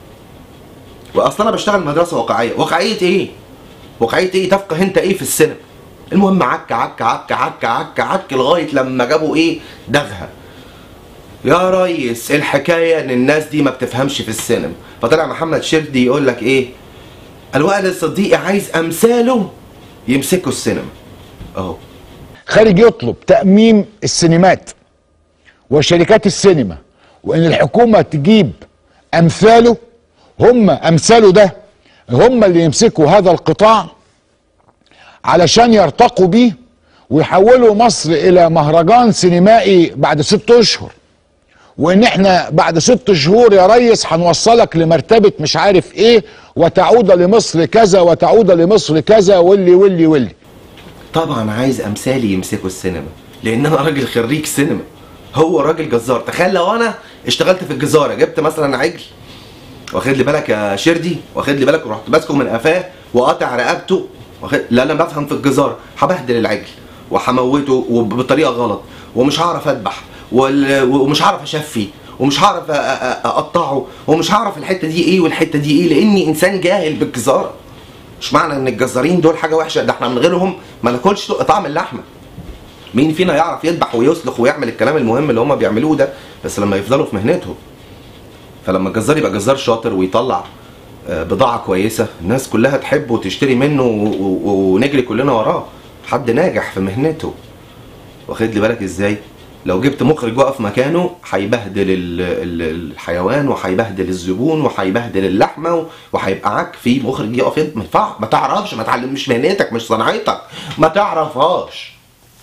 [SPEAKER 1] واصلا انا بشتغل مدرسه واقعيه واقعيه ايه واقعيه ايه تفقه انت ايه في السينما المهم عك عك عك عك عك عك لغايه لما جابوا ايه دغها يا ريس الحكايه ان الناس دي ما بتفهمش في السينما فطلع محمد شردي يقول لك ايه الوائل الصديقي عايز امثاله يمسكوا السينما اهو
[SPEAKER 2] خارج يطلب تأميم السينمات وشركات السينما وان الحكومة تجيب امثاله هم امثاله ده هم اللي يمسكوا هذا القطاع علشان يرتقوا بيه ويحولوا مصر الى مهرجان سينمائي بعد ست اشهر وان احنا بعد ست شهور يا ريس هنوصلك لمرتبة مش عارف ايه وتعود لمصر كذا وتعود لمصر كذا واللي واللي واللي
[SPEAKER 1] طبعا عايز امثالي يمسكوا السينما لان انا راجل خريج سينما هو راجل جزار تخيل لو انا اشتغلت في الجزاره جبت مثلا عجل واخد لي بالك يا شردي واخد لي بالك ورحت ماسكه من قفاه وقاطع رقبته واخد لا انا بفهم في الجزاره هبهدل العجل وهموته وبطريقه غلط ومش هعرف اذبح وال- ومش هعرف اشفي ومش هعرف أ- أ- اقطعه ومش هعرف الحته دي ايه والحته دي ايه لاني انسان جاهل بالجزاره مش معنى ان الجزارين دول حاجه وحشه ده احنا من غيرهم ما ناكلش طعم اللحمه مين فينا يعرف يذبح ويسلخ ويعمل الكلام المهم اللي هم بيعملوه ده بس لما يفضلوا في مهنتهم فلما الجزار يبقى جزار شاطر ويطلع آه، بضاعة كويسة الناس كلها تحبه وتشتري منه و- و- ونجري كلنا وراه حد ناجح في مهنته واخد لي بالك ازاي لو جبت مخرج واقف مكانه هيبهدل ال- ال- الحيوان وهيبهدل الزبون وهيبهدل اللحمه وهيبقى عك في مخرج يقف يد- ما ينفع- ما تعرفش ما تعلم مش مهنتك مش صنعتك ما تعرفهاش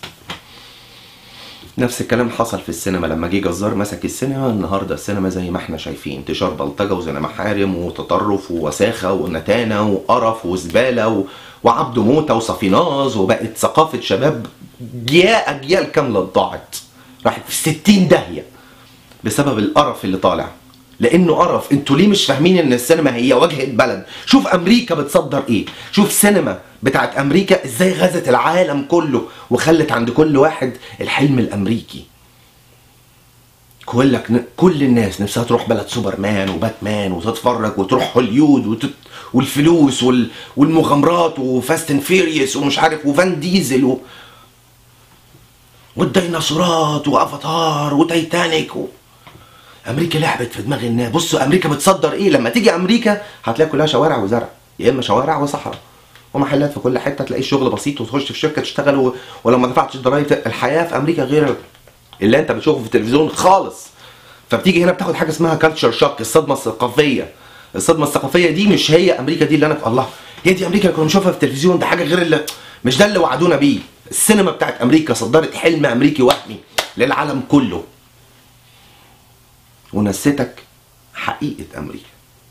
[SPEAKER 1] نفس الكلام حصل في السينما لما جه جزار مسك السينما النهارده السينما زي ما احنا شايفين انتشار بلطجه وزنا محارم وتطرف ووساخه ونتانه وقرف وزباله و... وعبد موته وصفيناز وبقت ثقافه شباب جياء اجيال كامله ضاعت راحت في 60 داهيه بسبب القرف اللي طالع لانه قرف انتوا ليه مش فاهمين ان السينما هي واجهه بلد شوف امريكا بتصدر ايه شوف سينما بتاعت امريكا ازاي غزت العالم كله وخلت عند كل واحد الحلم الامريكي كلك كل الناس نفسها تروح بلد سوبرمان وباتمان وتتفرج وتروح هوليود وتت... والفلوس وال... والمغامرات وفاست اند فيريوس ومش عارف وفان ديزل و... والديناصورات وافاتار وتايتانيك و... امريكا لعبت في دماغ الناس بصوا امريكا بتصدر ايه لما تيجي امريكا هتلاقي كلها شوارع وزرع يا اما شوارع وصحراء ومحلات في كل حته تلاقي الشغل بسيط وتخش في شركه تشتغل و... ولو ما دفعتش ضرايب الحياه في امريكا غير اللي انت بتشوفه في التلفزيون خالص فبتيجي هنا بتاخد حاجه اسمها كالتشر شوك الصدمه الثقافيه الصدمه الثقافيه دي مش هي امريكا دي اللي انا الله هي دي امريكا اللي كنا بنشوفها في التلفزيون ده حاجه غير اللي مش ده اللي وعدونا بيه السينما بتاعت امريكا صدرت حلم امريكي وهمي للعالم كله ونسيتك حقيقة أمريكا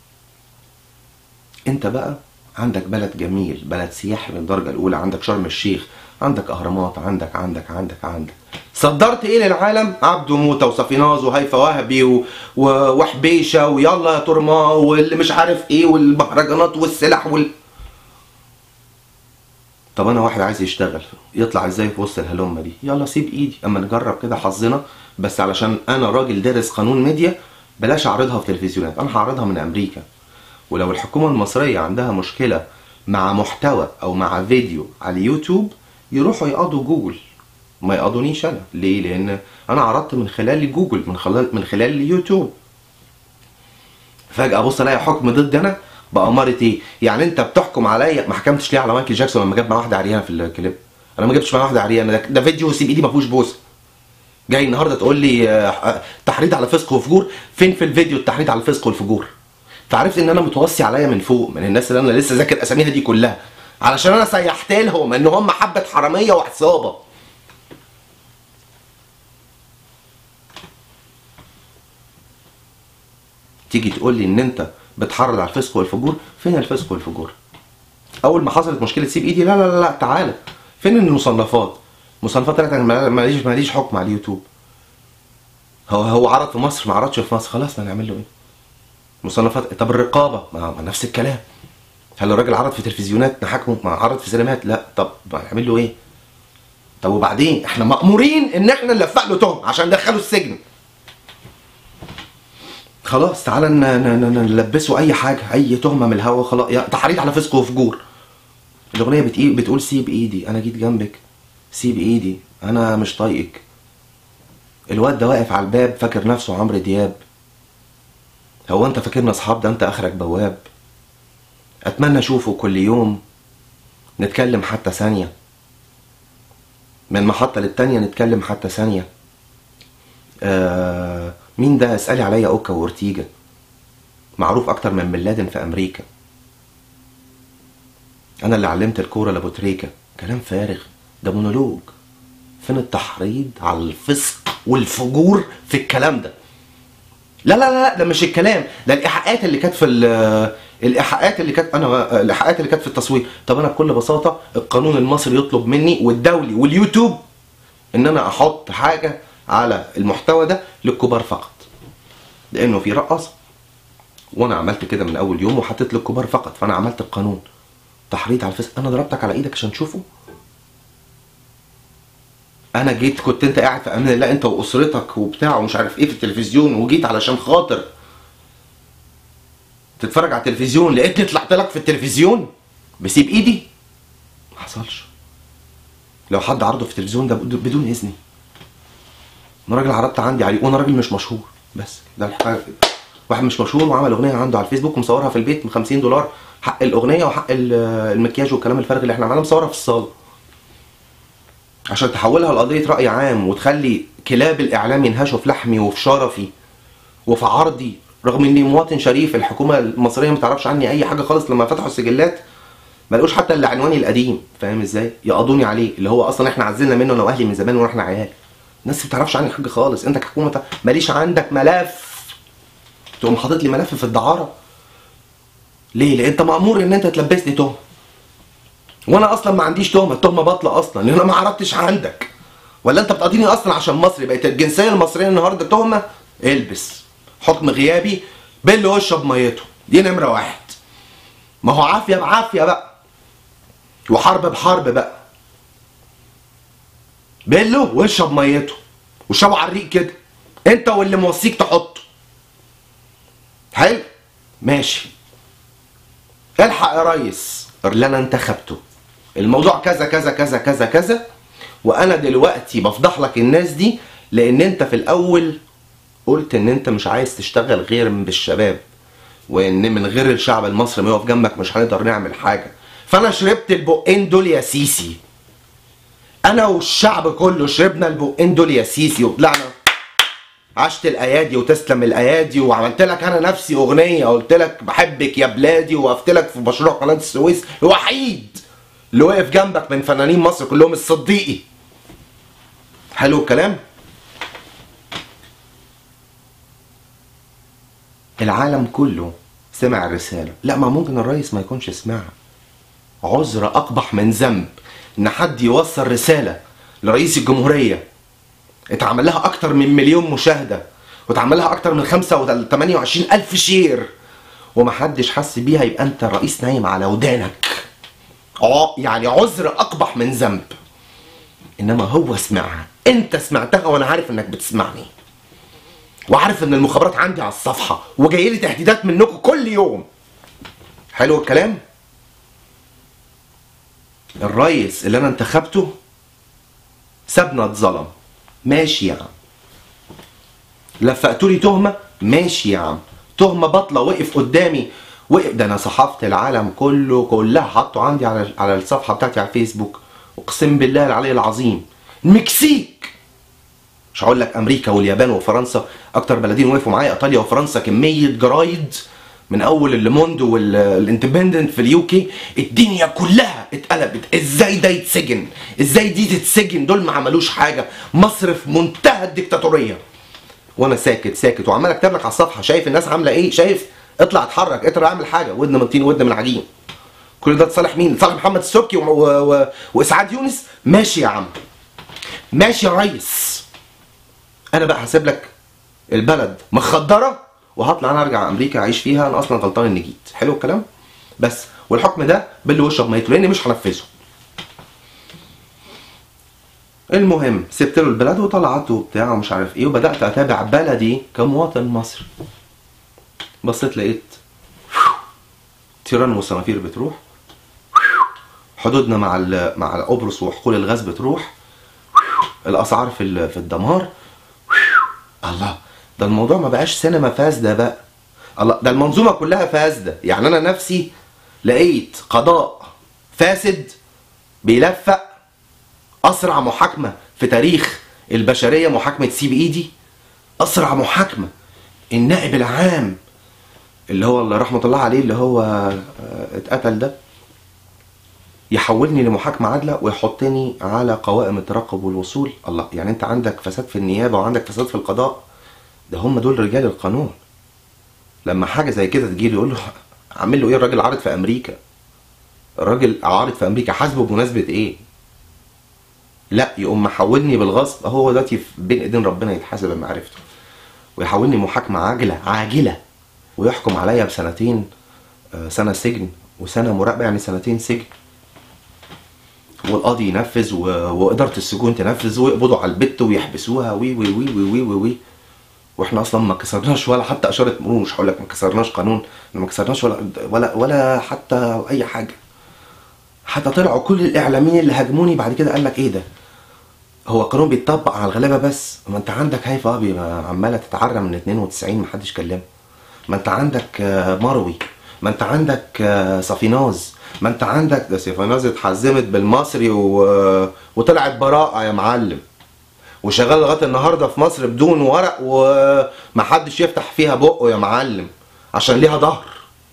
[SPEAKER 1] أنت بقى عندك بلد جميل بلد سياحي من الدرجة الأولى عندك شرم الشيخ عندك أهرامات عندك عندك عندك عندك صدرت إيه للعالم عبده موتة وصفيناز وهيفا وهبي و... و... وحبيشة ويلا يا ترما واللي مش عارف إيه والمهرجانات والسلح وال طب انا واحد عايز يشتغل يطلع ازاي في وسط الهلمه دي يلا سيب ايدي اما نجرب كده حظنا بس علشان انا راجل دارس قانون ميديا بلاش اعرضها في تلفزيونات انا هعرضها من امريكا ولو الحكومه المصريه عندها مشكله مع محتوى او مع فيديو على اليوتيوب يروحوا يقضوا جوجل ما يقضونيش انا ليه لان انا عرضت من خلال جوجل من خلال من خلال اليوتيوب فجاه ابص الاقي حكم ضدي انا بأمارة ايه؟ يعني انت بتحكم عليا ما حكمتش ليه على مايكل جاكسون لما جاب مع واحده عريانه في الكليب؟ انا ما جبتش مع واحده عريانه ده, ده فيديو سيب ايدي ما فيهوش بوسه. جاي النهارده تقول لي آه، تحريض على فسق وفجور، فين في الفيديو التحريض على الفسق والفجور؟ فعرفت ان انا متوصي عليا من فوق من الناس اللي انا لسه ذاكر اساميها دي كلها علشان انا سيحت لهم ان هم حبه حراميه وعصابه. تيجي تقول لي ان انت بتحرض على الفسق والفجور فين الفسق والفجور اول ما حصلت مشكله سيب ايدي لا لا لا, لا تعالى فين المصنفات مصنفات قالت انا ما- ماليش ماليش حكم على اليوتيوب هو هو عرض في مصر ما عرضش في مصر خلاص ما نعمل له ايه مصنفات طب الرقابه ما ما نفس الكلام هل الراجل عرض في تلفزيونات نحاكمه ما عرض في سينمات لا طب ما نعمل له ايه طب وبعدين احنا مأمورين ان احنا نلفق له تهم عشان ندخله السجن خلاص تعالى ن- ن- ن- نلبسه اي حاجه اي تهمه من الهوا خلاص يا تحريض على فسق وفجور الاغنيه بتقول بتقول سيب ايدي انا جيت جنبك سيب ايدي انا مش طايقك الواد ده واقف على الباب فاكر نفسه عمرو دياب هو انت فاكرنا اصحاب ده انت اخرك بواب اتمنى اشوفه كل يوم نتكلم حتى ثانيه من محطه للتانيه نتكلم حتى ثانيه آه مين ده اسألي عليا اوكا وأورتيجا معروف اكتر من بن لادن في امريكا انا اللي علمت الكورة لابو تريكا كلام فارغ ده مونولوج فين التحريض على الفسق والفجور في الكلام ده لا لا لا ده مش الكلام ده الايحاءات اللي كانت في ال- الايحاءات اللي كانت انا الايحاءات اللي كانت في التصوير طب انا بكل بساطه القانون المصري يطلب مني والدولي واليوتيوب ان انا احط حاجه على المحتوى ده للكبار فقط لانه في رقاصه وانا عملت كده من اول يوم وحطيت للكبار فقط فانا عملت القانون تحريض على الفسق انا ضربتك على ايدك عشان تشوفه انا جيت كنت انت قاعد في امان الله انت واسرتك وبتاع ومش عارف ايه في التلفزيون وجيت علشان خاطر تتفرج على التلفزيون لقيتني طلعت لك في التلفزيون بسيب ايدي ما حصلش لو حد عرضه في التلفزيون ده بد- بدون اذني انا راجل عرضت عندي عليه وانا راجل مش مشهور بس ده الحاجه واحد مش مشهور وعمل اغنيه عنده على الفيسبوك ومصورها في البيت ب 50 دولار حق الاغنيه وحق ال- المكياج والكلام الفارغ اللي احنا عملناه مصورها في الصاله عشان تحولها لقضيه راي عام وتخلي كلاب الاعلام ينهشوا في لحمي وفي شرفي وفي عرضي رغم اني مواطن شريف الحكومه المصريه ما تعرفش عني اي حاجه خالص لما فتحوا السجلات ما لقوش حتى الا عنواني القديم فاهم ازاي يقضوني عليه اللي هو اصلا احنا عزلنا منه انا واهلي من زمان واحنا عيال الناس ما تعرفش عني حاجه خالص انت كحكومه تع- ماليش عندك ملف تقوم حاطط لي ملف في الدعاره ليه لان انت مامور ان انت تلبسني تهمه وانا اصلا ما عنديش تهمه التهمه باطله اصلا لان انا ما عرضتش عندك ولا انت بتقضيني اصلا عشان مصري بقت الجنسيه المصريه النهارده تهمه البس حكم غيابي بل واشرب ميته دي نمره واحد ما هو عافيه بعافيه بقى وحرب بحرب بقى بله واشرب ميته وشربه على الريق كده انت واللي موصيك تحطه حلو ماشي الحق يا ريس اللي انا انتخبته الموضوع كذا كذا كذا كذا كذا وانا دلوقتي بفضح لك الناس دي لان انت في الاول قلت ان انت مش عايز تشتغل غير بالشباب وان من غير الشعب المصري ما يقف جنبك مش هنقدر نعمل حاجه فانا شربت البقين دول يا سيسي انا والشعب كله شربنا البقين دول يا سيسي وطلعنا عشت الايادي وتسلم الايادي وعملت لك انا نفسي اغنيه قلت لك بحبك يا بلادي ووقفت لك في مشروع قناه السويس الوحيد اللي وقف جنبك من فنانين مصر كلهم الصديقي حلو الكلام العالم كله سمع الرساله لا ما ممكن الرئيس ما يكونش سمعها عذر اقبح من ذنب ان حد يوصل رساله لرئيس الجمهوريه اتعمل لها اكتر من مليون مشاهده واتعمل لها اكتر من 28 الف شير ومحدش حس بيها يبقى انت الرئيس نايم على ودانك اه يعني عذر اقبح من ذنب انما هو سمعها انت سمعتها وانا عارف انك بتسمعني وعارف ان المخابرات عندي على الصفحه وجاي لي تهديدات منكم كل يوم حلو الكلام الريس اللي انا انتخبته سابنا اتظلم ماشي يا عم لفقتوا لي تهمه ماشي يا عم تهمه باطله وقف قدامي وقف ده انا صحافه العالم كله كلها حطوا عندي على على الصفحه بتاعتي على الفيسبوك اقسم بالله العلي العظيم المكسيك مش هقول لك امريكا واليابان وفرنسا اكتر بلدين وقفوا معايا ايطاليا وفرنسا كميه جرايد من اول الليموند والاندبندنت في اليو كي الدنيا كلها اتقلبت ازاي ده يتسجن ازاي دي تتسجن دول ما عملوش حاجه مصر في منتهى الديكتاتوريه وانا ساكت ساكت وعمال اكتب لك على الصفحه شايف الناس عامله ايه شايف اطلع اتحرك اطلع اعمل حاجه ودن من طين ودن من عجين كل ده لصالح مين لصالح محمد السبكي و... و... و... واسعاد يونس ماشي يا عم ماشي يا ريس انا بقى هسيب لك البلد مخدره وهطلع انا ارجع امريكا اعيش فيها انا اصلا غلطان اني جيت حلو الكلام بس والحكم ده باللي وشرب ميته لاني مش هنفذه المهم سبت له البلد وطلعت وبتاع ومش عارف ايه وبدات اتابع بلدي كمواطن مصري بصيت لقيت تيران وصنافير بتروح حدودنا مع ال- مع قبرص وحقول الغاز بتروح الاسعار في ال- في الدمار الله ده الموضوع ما بقاش سينما فاسده بقى الله ده المنظومه كلها فاسده يعني انا نفسي لقيت قضاء فاسد بيلفق اسرع محاكمه في تاريخ البشريه محاكمه سي بي اي دي اسرع محاكمه النائب العام اللي هو اللي رحمه الله عليه اللي هو آه، اتقتل ده يحولني لمحاكمة عادلة ويحطني على قوائم الترقب والوصول الله يعني انت عندك فساد في النيابة وعندك فساد في القضاء ده هم دول رجال القانون لما حاجة زي كده تجيله يقول له عامل له ايه الراجل عارض في امريكا الراجل عارض في امريكا حاسبه بمناسبة ايه لا يقوم محولني بالغصب هو دلوقتي في- بين ايدين ربنا يتحاسب لما عرفته ويحولني محاكمة عاجلة عاجلة ويحكم عليا بسنتين آه، سنة سجن وسنة مراقبة يعني سنتين سجن والقاضي ينفذ و... وإدارة السجون تنفذ ويقبضوا على البت ويحبسوها وي وي وي وي وي وي, وي. واحنا اصلا ما كسرناش ولا حتى اشاره مرور مش هقول لك ما كسرناش قانون ما كسرناش ولا ولا ولا حتى اي حاجه حتى طلعوا كل الاعلاميين اللي هاجموني بعد كده قال لك ايه ده هو القانون بيتطبق على الغلابه بس ما انت عندك هيفا ابي عماله تتعرى من 92 ما حدش كلمها ما انت عندك آه، مروي ما انت عندك آه، صفيناز ما انت عندك ده صفيناز اتحزمت بالمصري و... وطلعت براءه يا معلم وشغال لغايه النهارده في مصر بدون ورق ومحدش يفتح فيها بقه يا معلم عشان ليها ظهر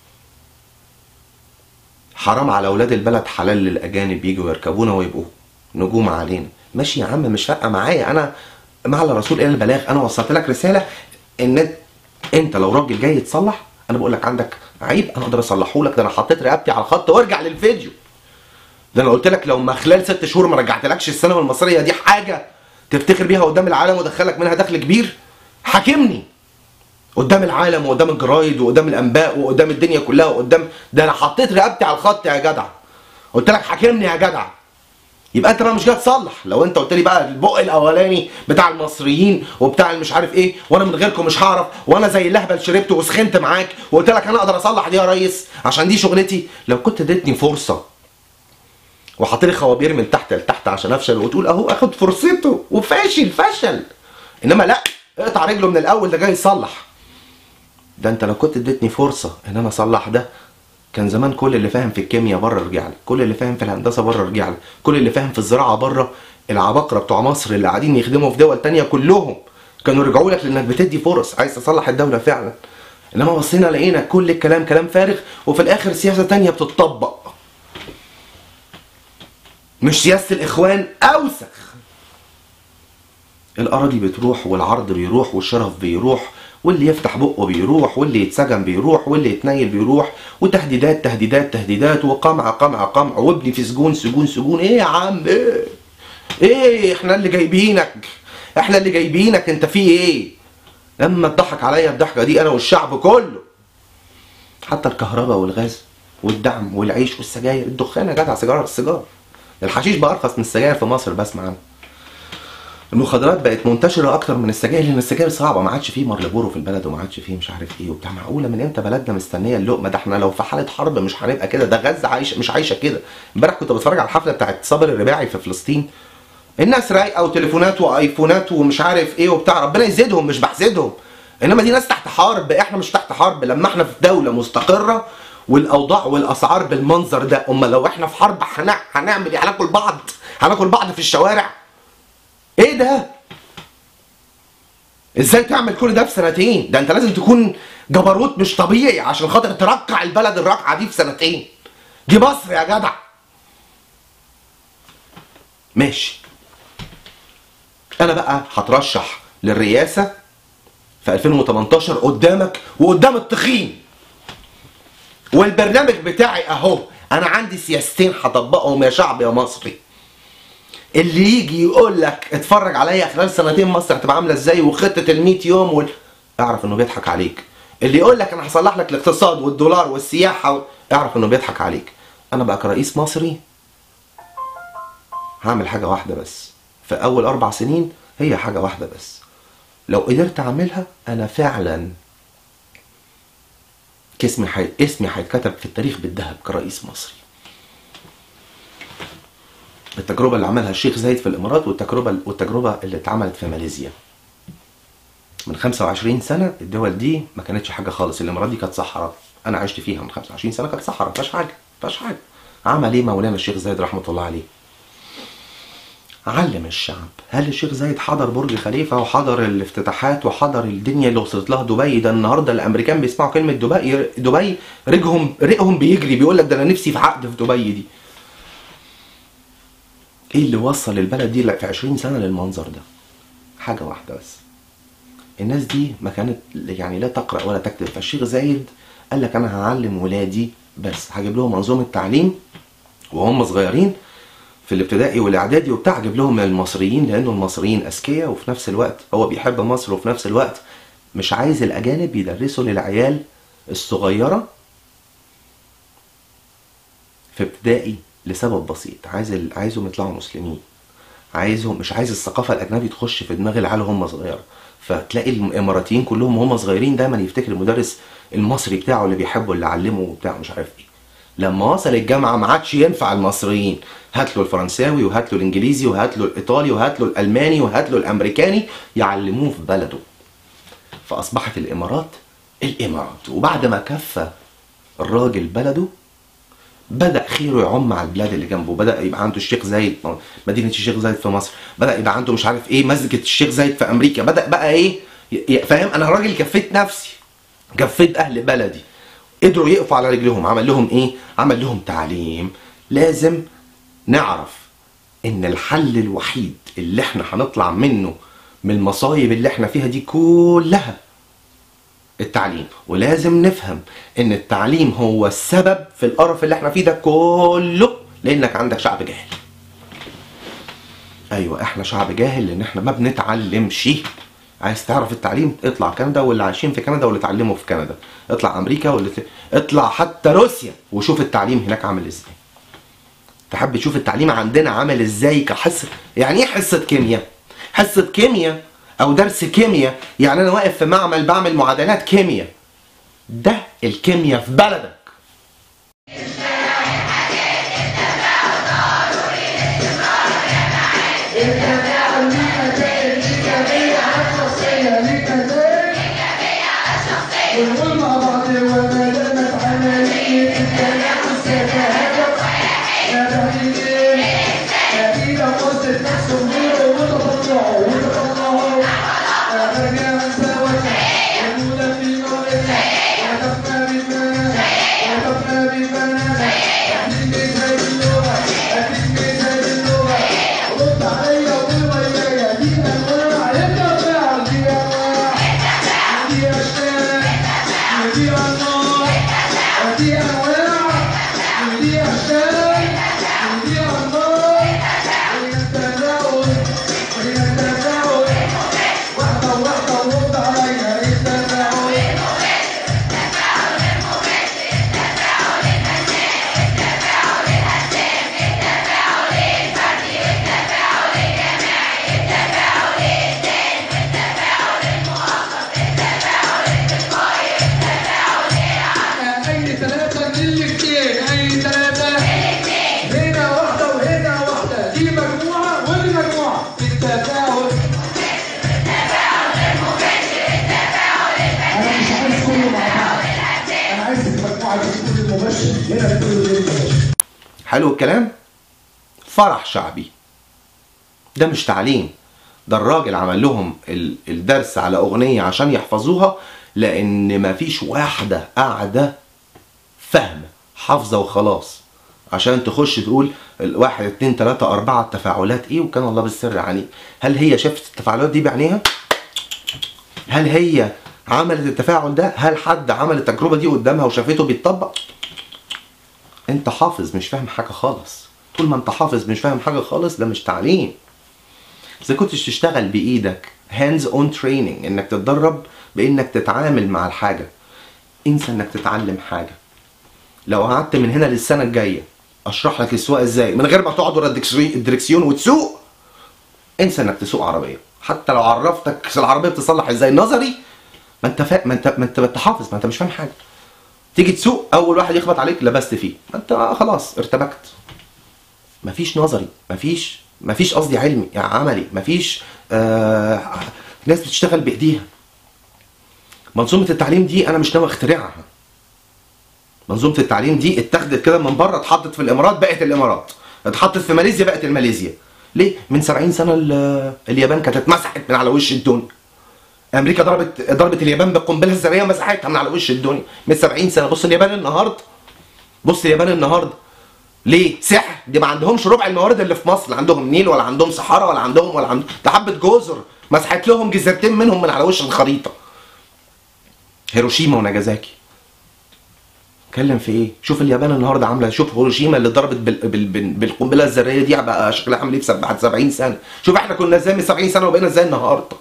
[SPEAKER 1] حرام على اولاد البلد حلال للاجانب يجوا يركبونا ويبقوا نجوم علينا ماشي يا عم مش فارقه معايا انا مع الرسول الى البلاغ انا وصلت لك رساله ان انت لو راجل جاي تصلح انا بقول لك عندك عيب انا اقدر اصلحه لك ده انا حطيت رقبتي على الخط وارجع للفيديو ده انا قلت لك لو ما خلال ست شهور ما رجعتلكش السينما المصريه دي حاجه تفتخر بيها قدام العالم ودخلك منها دخل كبير حاكمني قدام العالم وقدام الجرايد وقدام الانباء وقدام الدنيا كلها وقدام ده انا حطيت رقبتي على الخط يا جدع قلت لك حاكمني يا جدع يبقى انت بقى مش جاي تصلح لو انت قلت لي بقى البق الاولاني بتاع المصريين وبتاع المش عارف ايه وانا من غيركم مش هعرف وانا زي اللهبل شربت وسخنت معاك وقلت لك انا اقدر اصلح دي يا ريس عشان دي شغلتي لو كنت اديتني فرصه وحاط لي خوابير من تحت لتحت عشان افشل وتقول اهو اخد فرصته وفاشل فشل انما لا اقطع رجله من الاول ده جاي يصلح ده انت لو كنت اديتني فرصه ان انا اصلح ده كان زمان كل اللي فاهم في الكيمياء بره رجع لي كل اللي فاهم في الهندسه بره رجع لي كل اللي فاهم في الزراعه بره العباقره بتوع مصر اللي قاعدين يخدموا في دول تانية كلهم كانوا رجعوا لك لانك بتدي فرص عايز تصلح الدوله فعلا انما بصينا لقينا كل الكلام كلام فارغ وفي الاخر سياسه تانية بتطبق مش سياسه الاخوان اوسخ الاراضي بتروح والعرض بيروح والشرف بيروح واللي يفتح بقه بيروح واللي يتسجن بيروح واللي يتنيل بيروح وتهديدات تهديدات تهديدات وقمع قمع قمع وابني في سجون سجون سجون ايه يا عم ايه ايه احنا اللي جايبينك احنا اللي جايبينك انت في ايه لما تضحك عليا الضحكه دي انا والشعب كله حتى الكهرباء والغاز والدعم والعيش والسجاير الدخان يا جدع سيجاره السيجار الحشيش بقى ارخص من السجاير في مصر بسمع عنه المخدرات بقت منتشره اكتر من السجاير لان السجاير صعبه ما عادش فيه مارلبورو في البلد وما عادش فيه مش عارف ايه وبتاع معقوله من امتى بلدنا مستنيه اللقمه ده احنا لو في حاله حرب مش هنبقى كده ده غزه عايشه مش عايشه كده امبارح كنت بتفرج على الحفله بتاعت صابر الرباعي في فلسطين الناس رايقه وتليفونات وايفونات ومش عارف ايه وبتاع ربنا يزيدهم مش بحسدهم انما دي ناس تحت حرب احنا مش تحت حرب لما احنا في دوله مستقره والاوضاع والاسعار بالمنظر ده اما لو احنا في حرب هنع- هنعمل ايه هناكل بعض هناكل بعض في الشوارع ايه ده ازاي تعمل كل ده في سنتين ده انت لازم تكون جبروت مش طبيعي عشان خاطر ترقع البلد الرقعه دي في سنتين دي مصر يا جدع ماشي انا بقى هترشح للرئاسه في 2018 قدامك وقدام التخين والبرنامج بتاعي اهو انا عندي سياستين هطبقهم يا شعب يا مصري اللي يجي يقول لك اتفرج عليا خلال سنتين مصر هتبقى عامله ازاي وخطه ال 100 يوم وال... اعرف انه بيضحك عليك اللي يقول لك انا هصلح لك الاقتصاد والدولار والسياحه و... اعرف انه بيضحك عليك انا بقى كرئيس مصري هعمل حاجه واحده بس في اول اربع سنين هي حاجه واحده بس لو قدرت اعملها انا فعلا اسمي حي... اسمي هيتكتب في التاريخ بالذهب كرئيس مصري التجربة اللي عملها الشيخ زايد في الإمارات والتجربة والتجربة اللي اتعملت في ماليزيا من 25 سنة الدول دي ما كانتش حاجة خالص الإمارات دي كانت صحراء أنا عشت فيها من 25 سنة كانت صحراء ما فيهاش حاجة ما فيهاش حاجة عمل إيه مولانا الشيخ زايد رحمة الله عليه علم الشعب هل الشيخ زايد حضر برج خليفة وحضر الافتتاحات وحضر الدنيا اللي وصلت لها دبي ده النهارده الامريكان بيسمعوا كلمة دبي دبي رجهم رقهم بيجري بيقول لك ده انا نفسي في عقد في دبي دي ايه اللي وصل البلد دي في 20 سنه للمنظر ده حاجه واحده بس الناس دي ما كانت يعني لا تقرا ولا تكتب فالشيخ زايد قال لك انا هعلم ولادي بس هجيب لهم منظومه تعليم وهم صغيرين في الابتدائي والاعدادي وبتاع اجيب لهم من المصريين لانه المصريين اذكياء وفي نفس الوقت هو بيحب مصر وفي نفس الوقت مش عايز الاجانب يدرسوا للعيال الصغيره في ابتدائي لسبب بسيط عايز ال- عايزهم يطلعوا مسلمين عايزهم مش عايز الثقافه الاجنبي تخش في دماغ العيال وهم صغيره فتلاقي الاماراتيين كلهم وهم صغيرين دايما يفتكر المدرس المصري بتاعه اللي بيحبه اللي علمه وبتاع مش عارف ايه لما وصل الجامعه ما عادش ينفع المصريين هات له الفرنساوي وهات له الانجليزي وهات له الايطالي وهات له الالماني وهات له الامريكاني يعلموه في بلده فاصبحت الامارات الامارات وبعد ما كفى الراجل بلده بدا خيره يعم على البلاد اللي جنبه بدا يبقى عنده الشيخ زايد مدينه الشيخ زايد في مصر بدا يبقى عنده مش عارف ايه مسجد الشيخ زايد في امريكا بدا بقى ايه ي- ي- فاهم انا راجل كفيت نفسي كفيت اهل بلدي قدروا يقفوا على رجلهم عمل لهم ايه عمل لهم تعليم لازم نعرف ان الحل الوحيد اللي احنا هنطلع منه من المصايب اللي احنا فيها دي كلها التعليم ولازم نفهم ان التعليم هو السبب في القرف اللي احنا فيه ده كله لانك عندك شعب جاهل ايوه احنا شعب جاهل لان احنا ما بنتعلمش عايز تعرف التعليم اطلع كندا واللي عايشين في كندا واللي اتعلموا في كندا اطلع امريكا واللي ت... اطلع حتى روسيا وشوف التعليم هناك عامل ازاي تحب تشوف التعليم عندنا عامل ازاي كحصه يعني ايه حصه كيمياء حصه كيمياء او درس كيمياء يعني انا واقف في معمل بعمل معادلات كيمياء ده الكيمياء في بلدك
[SPEAKER 3] ونقول مع بعض وما دامت عملية التنافس يتهدف يا بعيدين أكيد قصة نفسهم غيره وتطلعوا وتطلعوا رجع سوتا يقول في موعدنا وقفنا بما وقفنا بما أكيد مثال اللغة أكيد مثال اللغة رد عليا وقول ويايا دي أنواع ابدأ بقى دي أنواع دي أشكال دي أنواع دي أنواع دي أشكال دي أنواع من التفاؤل من التفاؤل واحدة واحدة ورد عليا التفاؤل أي ثلاثة للكتين أي ثلاثة هنا واحدة وهنا واحدة دي مجموعة ودي مجموعة بالتفاؤل أنا مش عايز كله مع بعض أنا عايز المجموعة دي تكون المباشر هنا تكون غير المباشر
[SPEAKER 1] حلو الكلام فرح شعبي ده مش تعليم ده الراجل عمل لهم ال- الدرس على اغنيه عشان يحفظوها لان مفيش واحده قاعده فاهمه حافظه وخلاص عشان تخش تقول الواحد اتنين تلاته اربعه التفاعلات ايه وكان الله بالسر عليه هل هي شافت التفاعلات دي بعينيها هل هي عملت التفاعل ده هل حد عمل التجربه دي قدامها وشافته بيتطبق انت حافظ مش فاهم حاجه خالص طول ما انت حافظ مش فاهم حاجه خالص ده مش تعليم اذا كنتش تشتغل بايدك هاندز اون تريننج انك تتدرب بانك تتعامل مع الحاجه انسى انك تتعلم حاجه لو قعدت من هنا للسنه الجايه اشرح لك السواقه ازاي من غير ما تقعد ورا الدكسري- الدركسيون وتسوق انسى انك تسوق عربيه حتى لو عرفتك العربيه بتصلح ازاي نظري ما انت فا... ما انت ما انت ما انت حافظ ما انت مش فاهم حاجه تيجي تسوق اول واحد يخبط عليك لبست فيه ما انت خلاص ارتبكت مفيش نظري مفيش مفيش قصدي علمي يعني عملي مفيش آه ناس بتشتغل بايديها منظومه التعليم دي انا مش ناوي اخترعها منظومه التعليم دي اتخذت كده من بره اتحطت في الامارات بقت الامارات اتحطت في ماليزيا بقت الماليزيا ليه من 70 سنه ال- اليابان كانت اتمسحت من على وش الدنيا امريكا ضربت ضربت اليابان بالقنبله الذريه مسحتها من على وش الدنيا من 70 سنه بص اليابان النهارده بص اليابان النهارده ليه سحر دي ما عندهمش ربع الموارد اللي في مصر لا عندهم نيل ولا عندهم صحراء ولا عندهم ولا عندهم ده حبه جزر مسحت لهم جزيرتين منهم من على وش الخريطه هيروشيما وناجازاكي اتكلم في ايه شوف اليابان النهارده عامله شوف هيروشيما اللي ضربت بال... بال... بال... بالقنبله الذريه دي بقى شكلها عامل ايه في سب- بعد 70 سنه شوف احنا كنا ازاي من 70 سنه وبقينا ازاي النهارده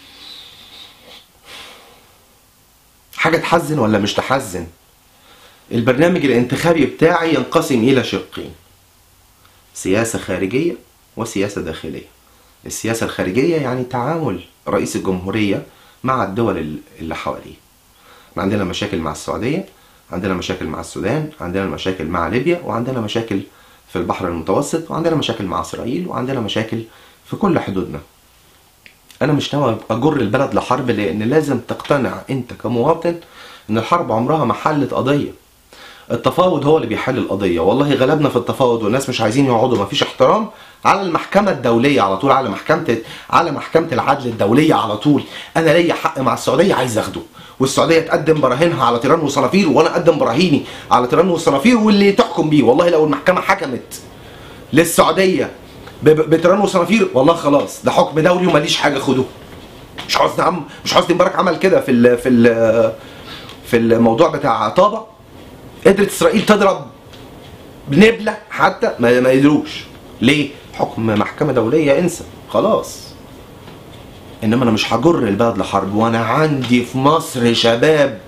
[SPEAKER 1] حاجه تحزن ولا مش تحزن البرنامج الانتخابي بتاعي ينقسم الى شقين سياسه خارجيه وسياسه داخليه السياسه الخارجيه يعني تعامل رئيس الجمهوريه مع الدول اللي حواليه احنا عندنا مشاكل مع السعوديه عندنا مشاكل مع السودان عندنا مشاكل مع ليبيا وعندنا مشاكل في البحر المتوسط وعندنا مشاكل مع اسرائيل وعندنا مشاكل في كل حدودنا انا مش ناوي اجر البلد لحرب لان لازم تقتنع انت كمواطن ان الحرب عمرها ما حلت قضيه التفاوض هو اللي بيحل القضيه والله غلبنا في التفاوض والناس مش عايزين يقعدوا ما فيش احترام على المحكمه الدوليه على طول على محكمه على محكمه العدل الدوليه على طول انا ليا حق مع السعوديه عايز اخده والسعوديه تقدم براهينها على تيران وصنافير وانا اقدم براهيني على تيران وصنافير واللي تحكم بيه والله لو المحكمه حكمت للسعوديه ب- ب- بتيران وصنافير والله خلاص ده حكم دولي وماليش حاجه خدوه مش حسني عم مش حسني مبارك عمل كده في ال في ال في الموضوع بتاع طابه قدرت اسرائيل تضرب بنبله حتى ما ما قدروش ليه حكم محكمه دوليه انسى خلاص انما انا مش هجر البلد لحرب وانا عندي في مصر شباب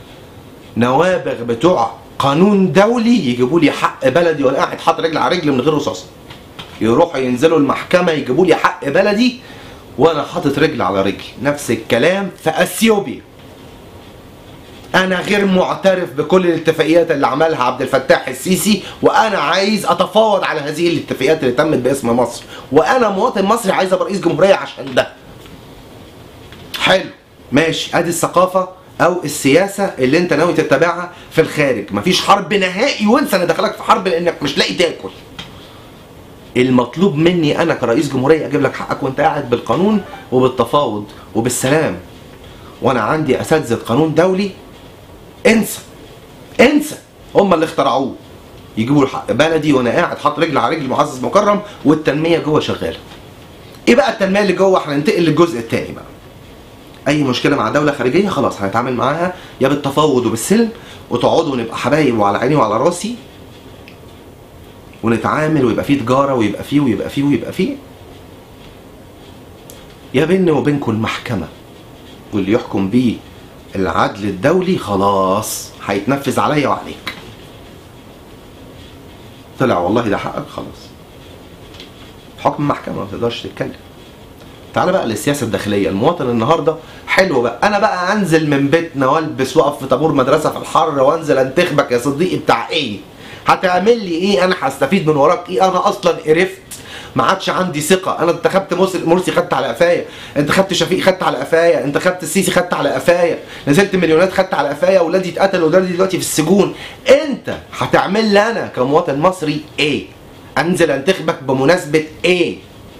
[SPEAKER 1] نوابغ بتوع قانون دولي يجيبوا لي حق بلدي وانا قاعد حاطط رجل على رجل من غير رصاصه يروحوا ينزلوا المحكمه يجيبوا لي حق بلدي وانا حاطط رجل على رجل نفس الكلام في اثيوبيا انا غير معترف بكل الاتفاقيات اللي عملها عبد الفتاح السيسي وانا عايز اتفاوض على هذه الاتفاقيات اللي تمت باسم مصر وانا مواطن مصري عايز ابقى رئيس جمهوريه عشان ده حلو ماشي ادي الثقافه او السياسه اللي انت ناوي تتبعها في الخارج مفيش حرب نهائي وانسى انا دخلك في حرب لانك مش لاقي تاكل المطلوب مني انا كرئيس جمهوريه اجيب لك حقك وانت قاعد بالقانون وبالتفاوض وبالسلام وانا عندي اساتذه قانون دولي انسى انسى هم اللي اخترعوه يجيبوا حق بلدي وانا قاعد حاطط رجل على رجل معزز مكرم والتنميه جوه شغاله ايه بقى التنميه اللي جوه هننتقل للجزء الثاني بقى اي مشكله مع دوله خارجيه خلاص هنتعامل معاها يا بالتفاوض وبالسلم وتقعدوا ونبقى حبايب وعلى عيني وعلى راسي ونتعامل ويبقى فيه تجاره ويبقى فيه ويبقى فيه ويبقى فيه يا بيني وبينكم المحكمه واللي يحكم بيه العدل الدولي خلاص هيتنفذ عليا وعليك طلع والله ده حقك خلاص حكم محكمة ما تقدرش تتكلم تعالى بقى للسياسة الداخلية المواطن النهاردة حلو بقى أنا بقى أنزل من بيتنا وألبس وأقف في طابور مدرسة في الحر وأنزل أنتخبك يا صديقي بتاع إيه؟ هتعمل لي إيه؟ أنا هستفيد من وراك إيه؟ أنا أصلا قرفت ما عادش عندي ثقة أنا انتخبت مرسي مرسي خدت على قفايا انتخبت شفيق خدت على قفايا انتخبت السيسي خدت على قفايا نزلت مليونات خدت على قفايا ولادي اتقتلوا ولادي دلوقتي في السجون انت هتعمل لي انا كمواطن مصري ايه انزل انتخبك بمناسبة ايه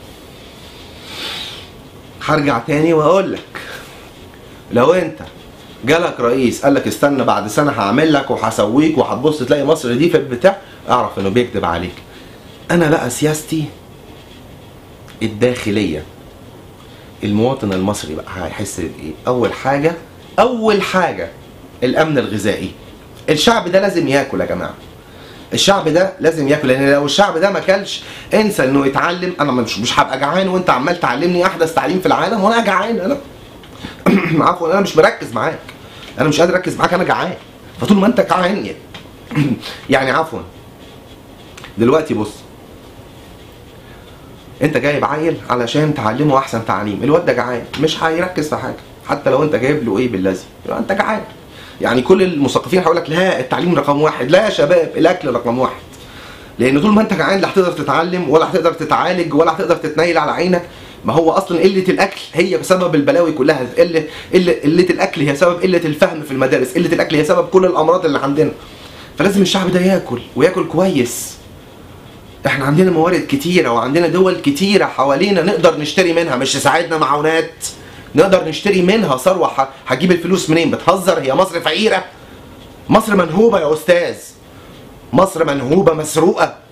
[SPEAKER 1] هرجع تاني واقول لك لو انت جالك رئيس قال لك استنى بعد سنه هعمل لك وهسويك وهتبص تلاقي مصر دي في البتاع اعرف انه بيكذب عليك انا بقى سياستي الداخليه المواطن المصري بقى هيحس بايه اول حاجه اول حاجه الامن الغذائي الشعب ده لازم ياكل يا جماعه الشعب ده لازم ياكل لان لو الشعب ده ما كلش انسى انه يتعلم انا مش مش هبقى جعان وانت عمال تعلمني احدث تعليم في العالم وانا جعان انا عفوا انا مش مركز معاك انا مش قادر اركز معاك انا جعان فطول ما انت جعان يعني عفوا دلوقتي بص انت جايب عيل علشان تعلمه احسن تعليم الواد ده جعان مش هيركز في حاجه حتى لو انت جايب له ايه باللازم يبقى انت جعان يعني كل المثقفين هيقول لك لا التعليم رقم واحد لا يا شباب الاكل رقم واحد لان طول ما انت جعان لا هتقدر تتعلم ولا هتقدر تتعالج ولا هتقدر تتنيل على عينك ما هو اصلا قله الاكل هي بسبب البلاوي كلها قله قله قله الاكل هي سبب قله الفهم في المدارس قله الاكل هي سبب كل الامراض اللي عندنا فلازم الشعب ده ياكل وياكل كويس احنا عندنا موارد كتيره وعندنا دول كتيره حوالينا نقدر نشتري منها مش تساعدنا معونات نقدر نشتري منها ثروه ح- هتجيب الفلوس منين بتهزر هي مصر فقيره مصر منهوبه يا استاذ مصر منهوبه مسروقه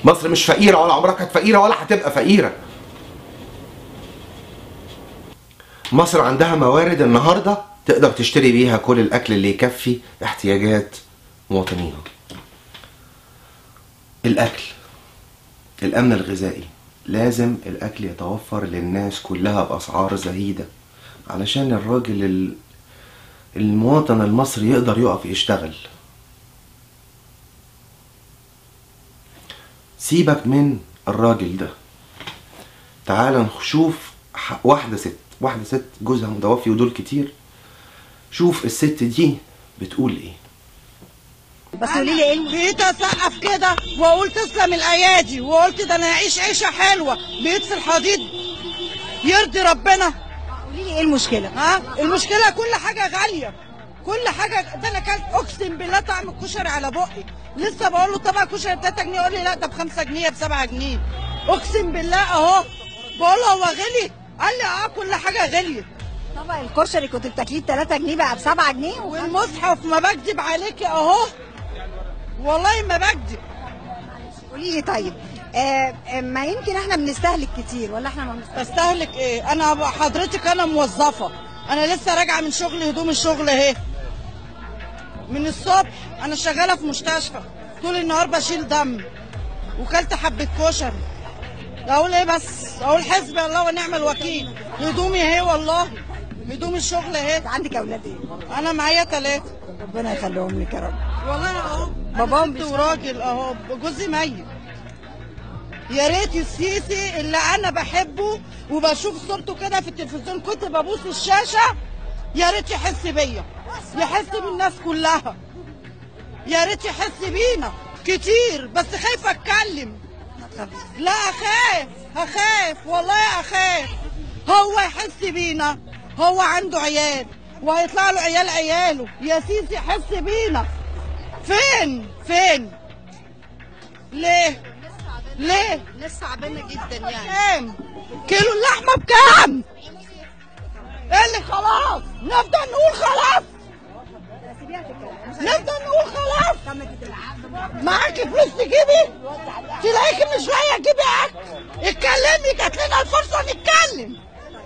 [SPEAKER 1] مصر مش فقيره ولا عمرها كانت فقيره ولا هتبقى فقيره مصر عندها موارد النهارده تقدر تشتري بيها كل الاكل اللي يكفي احتياجات مواطنيها الاكل الامن الغذائي لازم الاكل يتوفر للناس كلها باسعار زهيده علشان الراجل ال- المواطن المصري يقدر يقف يشتغل سيبك من الراجل ده تعال نشوف ح- واحدة ست واحدة ست جوزها متوفي ودول كتير شوف الست دي بتقول ايه
[SPEAKER 4] بس قولي لي ايه
[SPEAKER 5] بقيت اسقف كده واقول تسلم الايادي وقلت ده انا هعيش عيشه حلوه بقيت في الحضيض يرضي ربنا
[SPEAKER 4] قولي لي ايه المشكله
[SPEAKER 5] ها المشكله كل حاجه غاليه كل حاجه ده انا اكلت اقسم بالله طعم الكشري على بقي لسه بقول له طبق كشري ب 3 جنيه يقول لي لا ده ب 5 جنيه ب 7 جنيه اقسم بالله اهو بقول له هو غلي قال لي اه كل حاجه غليت
[SPEAKER 4] طبق الكشري كنت بتاكليه ب 3 جنيه بقى ب 7 جنيه
[SPEAKER 5] والمصحف ما بكذب عليكي اهو والله ما بكذب
[SPEAKER 4] قولي لي طيب آه آه، ما يمكن احنا بنستهلك كتير ولا احنا ما بنستهلك
[SPEAKER 5] بستهلك ايه انا حضرتك انا موظفه انا لسه راجعه من شغل هدوم الشغل اهي من الصبح انا شغاله في مستشفى طول النهار بشيل دم وكلت حبه كشري اقول ايه بس اقول حسبي الله ونعم الوكيل هدومي اهي والله هدوم الشغل اهي
[SPEAKER 4] عندك اولاد ايه
[SPEAKER 5] انا معايا ثلاثه
[SPEAKER 4] ربنا يخليهم لك يا رب
[SPEAKER 5] والله اهو
[SPEAKER 4] باباهم
[SPEAKER 5] بابام بنت
[SPEAKER 4] بيشتغل.
[SPEAKER 5] وراجل اهو جوزي ميت يا ريت السيسي اللي انا بحبه وبشوف صورته كده في التلفزيون كنت ببوس الشاشه يا ريت يحس بيا يحس بالناس كلها يا ريت يحس بينا كتير بس خايفه اتكلم
[SPEAKER 4] ما تخافيش
[SPEAKER 5] لا اخاف هخاف والله اخاف هو يحس بينا هو عنده عيال وهيطلع له عيال عياله يا سيسي حس بينا فين فين ليه ليه
[SPEAKER 4] لسه عبالنا جدا
[SPEAKER 5] كام كيلو اللحمه بكام ايه اللي خلاص نفضل نقول خلاص نفضل نقول خلاص معاكي فلوس تجيبي تلاقيكي مش لاقيه تجيبي اكل اتكلمي جات لنا الفرصه نتكلم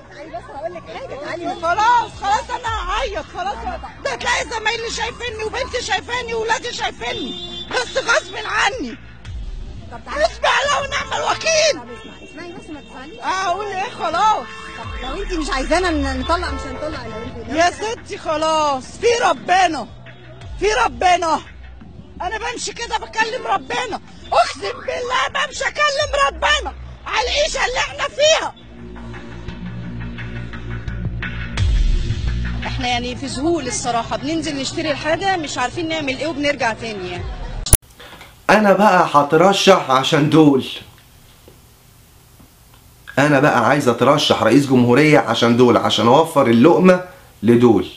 [SPEAKER 5] خلاص خلاص انا هعيط خلاص ده تلاقي زمايلي شايفيني وبنتي شايفاني وولادي شايفيني بس غصب عني
[SPEAKER 4] طب تعالي
[SPEAKER 5] حسبي الله ونعم الوكيل
[SPEAKER 4] طب اسمعي اسمعي بس ما تفعليش
[SPEAKER 5] اقول ايه خلاص
[SPEAKER 4] طب لو انت مش عايزانا ن- نطلع مش هنطلع لو انت
[SPEAKER 5] يا ستي خلاص في ربنا في ربنا انا بمشي كده بكلم ربنا اقسم بالله بمشي اكلم ربنا على العيشه اللي احنا فيها
[SPEAKER 6] احنا يعني في ذهول الصراحه بننزل نشتري الحاجه مش عارفين نعمل ايه وبنرجع تاني يعني
[SPEAKER 1] انا بقى هترشح عشان دول انا بقى عايز اترشح رئيس جمهورية عشان دول عشان اوفر اللقمة لدول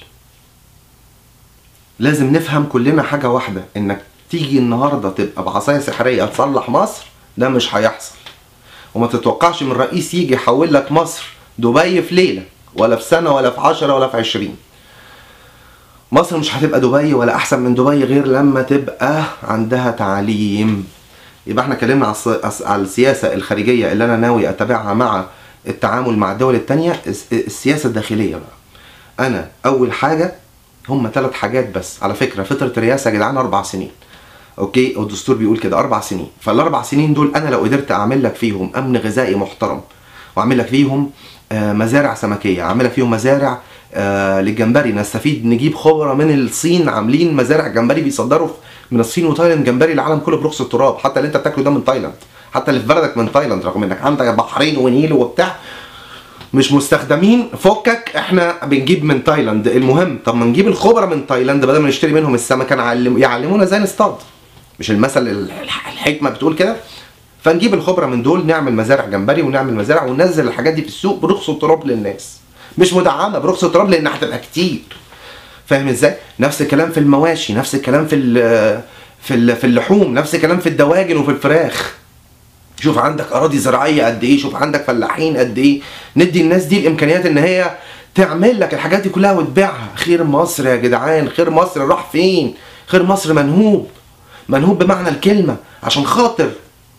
[SPEAKER 1] لازم نفهم كلنا حاجة واحدة انك تيجي النهاردة تبقى بعصاية سحرية تصلح مصر ده مش هيحصل وما تتوقعش من رئيس يجي يحول لك مصر دبي في ليلة ولا في سنة ولا في عشرة ولا في عشرين مصر مش هتبقى دبي ولا احسن من دبي غير لما تبقى عندها تعليم يبقى احنا اتكلمنا على الس- على السياسه الخارجيه اللي انا ناوي اتبعها مع التعامل مع الدول التانية الس- السياسه الداخليه بقى انا اول حاجه هم ثلاث حاجات بس على فكره فتره الرئاسه يا جدعان اربع سنين اوكي والدستور بيقول كده اربع سنين فالاربع سنين دول انا لو قدرت اعمل لك فيهم امن غذائي محترم واعمل لك فيهم آه، مزارع سمكيه اعمل لك فيهم مزارع آه، للجمبري نستفيد نجيب خبره من الصين عاملين مزارع جمبري بيصدروا من الصين وتايلاند جمبري العالم كله برخص التراب حتى اللي انت بتاكله ده من تايلاند حتى اللي في بلدك من تايلاند رغم انك عندك بحرين ونيل وبتاع مش مستخدمين فكك احنا بنجيب من تايلاند المهم طب ما نجيب الخبره من تايلاند بدل ما نشتري منهم السمكه نعلم يعلمونا ازاي نصطاد مش المثل الح- الحكمه بتقول كده فنجيب الخبره من دول نعمل مزارع جمبري ونعمل مزارع وننزل الحاجات دي في السوق برخص التراب للناس مش مدعمه برخص التراب لان هتبقى كتير فاهم ازاي نفس الكلام في المواشي نفس الكلام في ال- في ال- في اللحوم نفس الكلام في الدواجن وفي الفراخ شوف عندك اراضي زراعيه قد ايه شوف عندك فلاحين قد ايه ندي الناس دي الامكانيات ان هي تعمل لك الحاجات دي كلها وتبيعها خير مصر يا جدعان خير مصر راح فين خير مصر منهوب منهوب بمعنى الكلمه عشان خاطر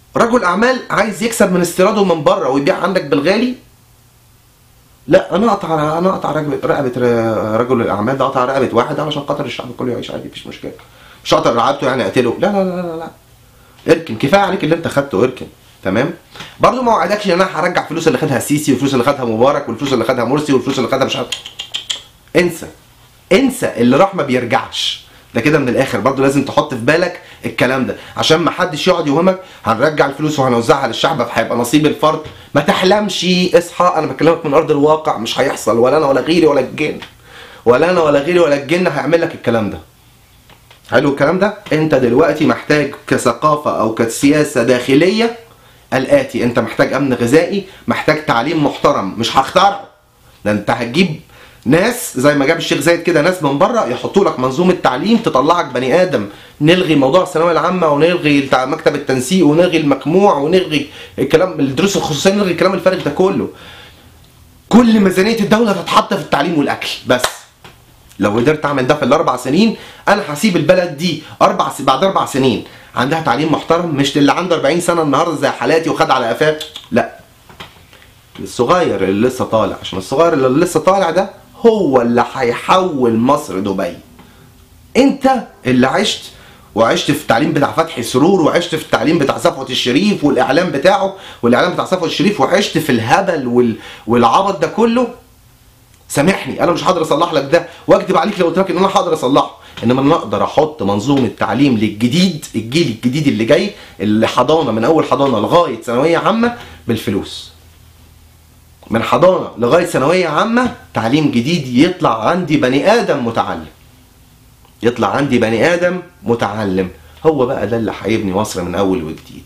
[SPEAKER 1] رجل اعمال عايز يكسب من استيراده من بره ويبيع عندك بالغالي لا انا اقطع انا اقطع رقبه رقبه رجل الاعمال ده اقطع رقبه واحد علشان خاطر الشعب كله يعيش عادي مفيش مشكله مش هقطع رقبته يعني اقتله لا لا لا لا لا اركن كفايه عليك اللي انت خدته اركن تمام برضه ما وعدكش ان انا هرجع الفلوس اللي خدها السيسي والفلوس اللي خدها مبارك والفلوس اللي خدها مرسي والفلوس اللي خدها مش عارف انسى انسى اللي راح ما بيرجعش ده كده من الاخر برضه لازم تحط في بالك الكلام ده عشان ما حدش يقعد يوهمك هنرجع الفلوس وهنوزعها للشعب فهيبقى نصيب الفرد ما تحلمش اصحى انا بكلمك من ارض الواقع مش هيحصل ولا انا ولا غيري ولا الجن ولا انا ولا غيري ولا الجن هيعمل لك الكلام ده حلو الكلام ده انت دلوقتي محتاج كثقافه او كسياسه داخليه الاتي انت محتاج امن غذائي محتاج تعليم محترم مش هخترعه ده انت هتجيب ناس زي ما جاب الشيخ زايد كده ناس من بره يحطوا لك منظومه تعليم تطلعك بني ادم نلغي موضوع الثانويه العامه ونلغي بتاع مكتب التنسيق ونلغي المجموع ونلغي الكلام الدروس الخصوصيه نلغي الكلام الفارغ ده كله كل ميزانيه الدوله تتحط في التعليم والاكل بس لو قدرت اعمل ده في الاربع سنين انا هسيب البلد دي اربع س... بعد اربع سنين عندها تعليم محترم مش اللي عنده 40 سنه النهارده زي حالاتي وخد على قفاه لا الصغير اللي لسه طالع عشان الصغير اللي لسه طالع ده هو اللي هيحول مصر دبي انت اللي عشت وعشت في التعليم بتاع فتحي سرور وعشت في التعليم بتاع صفوت الشريف والاعلام بتاعه والاعلام بتاع صفوت الشريف وعشت في الهبل وال... والعبط ده كله سامحني انا مش هقدر اصلح لك ده واكذب عليك لو قلت لك ان انا هقدر اصلحه انما انا اقدر احط منظومه تعليم للجديد الجيل الجديد اللي جاي اللي حضانه من اول حضانه لغايه ثانويه عامه بالفلوس من حضانه لغايه ثانويه عامه تعليم جديد يطلع عندي بني ادم متعلم يطلع عندي بني ادم متعلم هو بقى ده اللي هيبني مصر من اول وجديد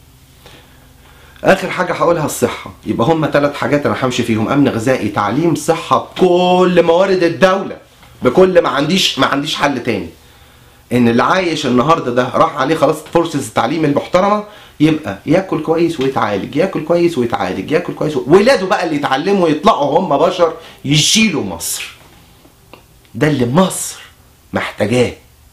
[SPEAKER 1] اخر حاجه هقولها الصحه يبقى هم ثلاث حاجات انا همشي فيهم امن غذائي تعليم صحه بكل موارد الدوله بكل ما عنديش ما عنديش حل تاني ان اللي عايش النهارده ده راح عليه خلاص فرصه التعليم المحترمه يبقى ياكل كويس ويتعالج ياكل كويس ويتعالج ياكل كويس و... ولاده بقى اللي يتعلموا يطلعوا هم بشر يشيلوا مصر ده اللي مصر محتاجاه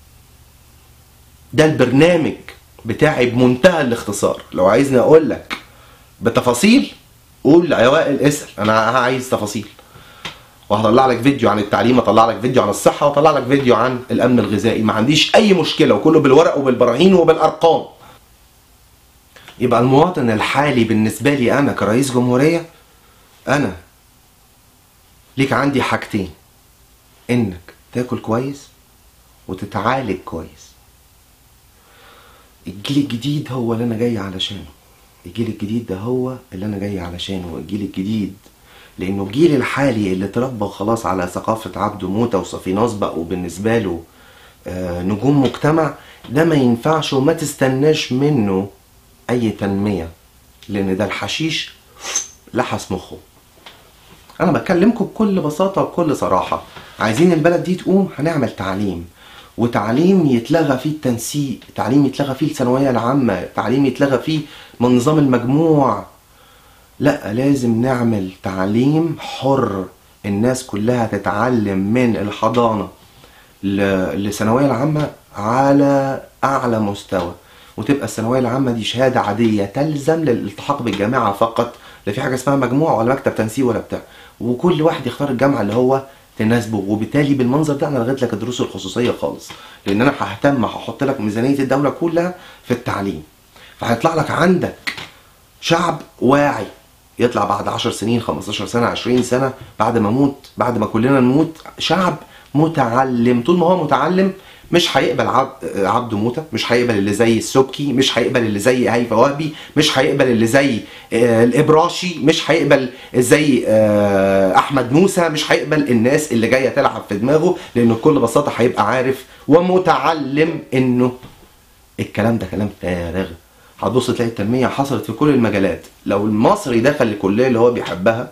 [SPEAKER 1] ده البرنامج بتاعي بمنتهى الاختصار لو عايزني اقول لك بتفاصيل قول يا وائل اسال انا عايز تفاصيل وهطلع لك فيديو عن التعليم اطلع لك فيديو عن الصحه واطلع لك فيديو عن الامن الغذائي ما عنديش اي مشكله وكله بالورق وبالبراهين وبالارقام يبقى المواطن الحالي بالنسبه لي انا كرئيس جمهوريه انا ليك عندي حاجتين انك تاكل كويس وتتعالج كويس الجيل الجديد هو اللي انا جاي علشانه الجيل الجديد ده هو اللي انا جاي علشانه الجيل الجديد لانه الجيل الحالي اللي اتربى خلاص على ثقافة عبده موتة وصفي نصبق وبالنسبة له آه، نجوم مجتمع ده ما ينفعش وما تستناش منه اي تنمية لان ده الحشيش لحس مخه انا بكلمكم بكل بساطة وبكل صراحة عايزين البلد دي تقوم هنعمل تعليم وتعليم يتلغى فيه التنسيق تعليم يتلغى فيه الثانوية العامة تعليم يتلغى فيه من نظام المجموع لا لازم نعمل تعليم حر الناس كلها تتعلم من الحضانة ل- للثانوية العامة على أعلى مستوى وتبقى الثانوية العامة دي شهادة عادية تلزم للالتحاق بالجامعة فقط لا في حاجة اسمها مجموع ولا مكتب تنسيق ولا بتاع وكل واحد يختار الجامعة اللي هو تناسبه وبالتالي بالمنظر ده انا لغيت لك الدروس الخصوصية خالص لان انا ههتم هحط لك ميزانية الدولة كلها في التعليم فهيطلع لك عندك شعب واعي يطلع بعد 10 سنين 15 سنة 20 سنة بعد ما اموت بعد ما كلنا نموت شعب متعلم طول ما هو متعلم مش هيقبل عبد عبده موته مش هيقبل اللي زي السبكي مش هيقبل اللي زي هيفا وهبي مش هيقبل اللي زي آه، الابراشي مش هيقبل زي آه، احمد موسى مش هيقبل الناس اللي جايه تلعب في دماغه لانه بكل بساطه هيبقى عارف ومتعلم انه الكلام ده كلام فارغ هتبص تلاقي التنميه حصلت في كل المجالات لو المصري دخل الكليه اللي هو بيحبها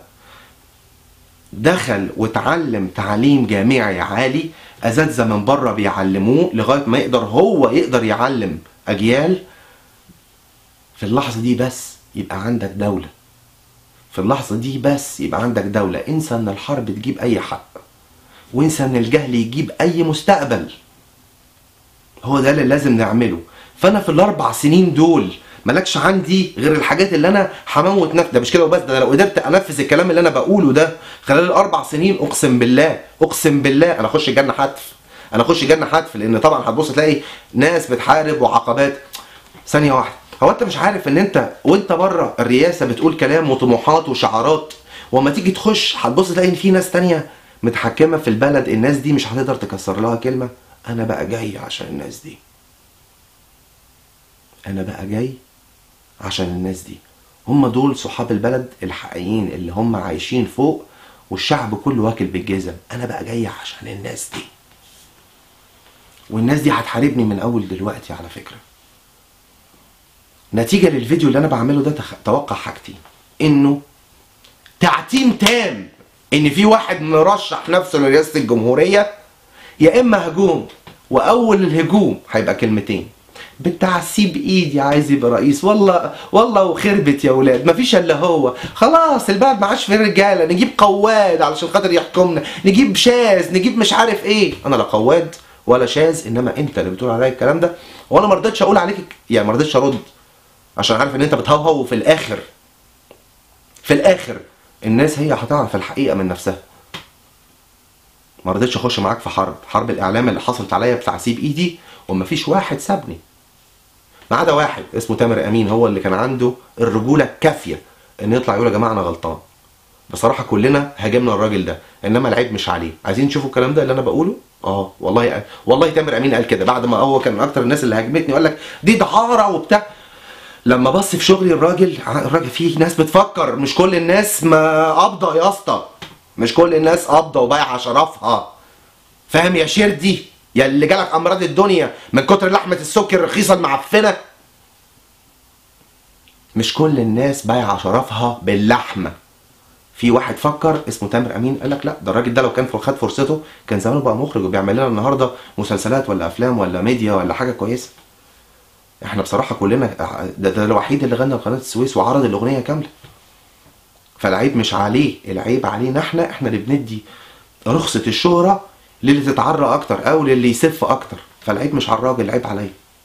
[SPEAKER 1] دخل وتعلم تعليم جامعي عالي اساتذه من بره بيعلموه لغايه ما يقدر هو يقدر يعلم اجيال في اللحظه دي بس يبقى عندك دوله في اللحظه دي بس يبقى عندك دوله انسى ان الحرب تجيب اي حق وانسى ان الجهل يجيب اي مستقبل هو ده اللي لازم نعمله فانا في الاربع سنين دول مالكش عندي غير الحاجات اللي انا هموت نفسي ده مش كده وبس ده أنا لو قدرت انفذ الكلام اللي انا بقوله ده خلال الاربع سنين اقسم بالله اقسم بالله انا اخش الجنه حتف انا اخش الجنه حتف لان طبعا هتبص تلاقي ناس بتحارب وعقبات ثانيه واحده هو انت مش عارف ان انت وانت بره الرئاسه بتقول كلام وطموحات وشعارات وما تيجي تخش هتبص تلاقي ان في ناس تانية متحكمه في البلد الناس دي مش هتقدر تكسر لها كلمه انا بقى جاي عشان الناس دي انا بقى جاي عشان الناس دي هم دول صحاب البلد الحقيقيين اللي هم عايشين فوق والشعب كله واكل بالجزم انا بقى جاي عشان الناس دي والناس دي هتحاربني من اول دلوقتي على فكره نتيجه للفيديو اللي انا بعمله ده تخ... توقع حاجتين انه تعتيم تام ان في واحد مرشح نفسه لرئاسه الجمهوريه يا اما هجوم واول الهجوم هيبقى كلمتين بالتعسيب ايدي عايز يبقى رئيس والله والله وخربت يا ولاد مفيش الا هو خلاص البلد ما عادش فيه رجاله نجيب قواد علشان خاطر يحكمنا نجيب شاذ نجيب مش عارف ايه انا لا قواد ولا شاذ انما انت اللي بتقول عليا الكلام ده وانا ما رضيتش اقول عليك يعني ما رضيتش ارد عشان عارف ان انت بتهوهو وفي الاخر في الاخر الناس هي هتعرف الحقيقه من نفسها ما رضيتش اخش معاك في حرب حرب الاعلام اللي حصلت عليا بتعسيب ايدي ومفيش واحد سابني ما عدا واحد اسمه تامر امين هو اللي كان عنده الرجوله الكافيه ان يطلع يقول يا جماعه انا غلطان بصراحه كلنا هاجمنا الراجل ده انما العيب مش عليه عايزين تشوفوا الكلام ده اللي انا بقوله اه والله والله تامر امين قال كده بعد ما هو كان من اكتر الناس اللي هاجمتني وقال لك دي دعاره وبتاع لما بص في شغلي الراجل الراجل في ناس بتفكر مش كل الناس ما قابضه يا اسطى مش كل الناس قابضه وبايعه شرفها فاهم يا شردي يا اللي جالك امراض الدنيا من كتر لحمه السكر الرخيصه المعفنه مش كل الناس بايعه شرفها باللحمه في واحد فكر اسمه تامر امين قال لك لا ده الراجل ده لو كان خد فرصته كان زمانه بقى مخرج وبيعمل لنا النهارده مسلسلات ولا افلام ولا ميديا ولا حاجه كويسه احنا بصراحه كلنا ده, ده الوحيد اللي غنى قناه السويس وعرض الاغنيه كامله فالعيب مش عليه العيب علينا احنا احنا اللي بندي رخصه الشهره للي تتعرى اكتر او للي يسف اكتر فالعيب مش على الراجل العيب عليا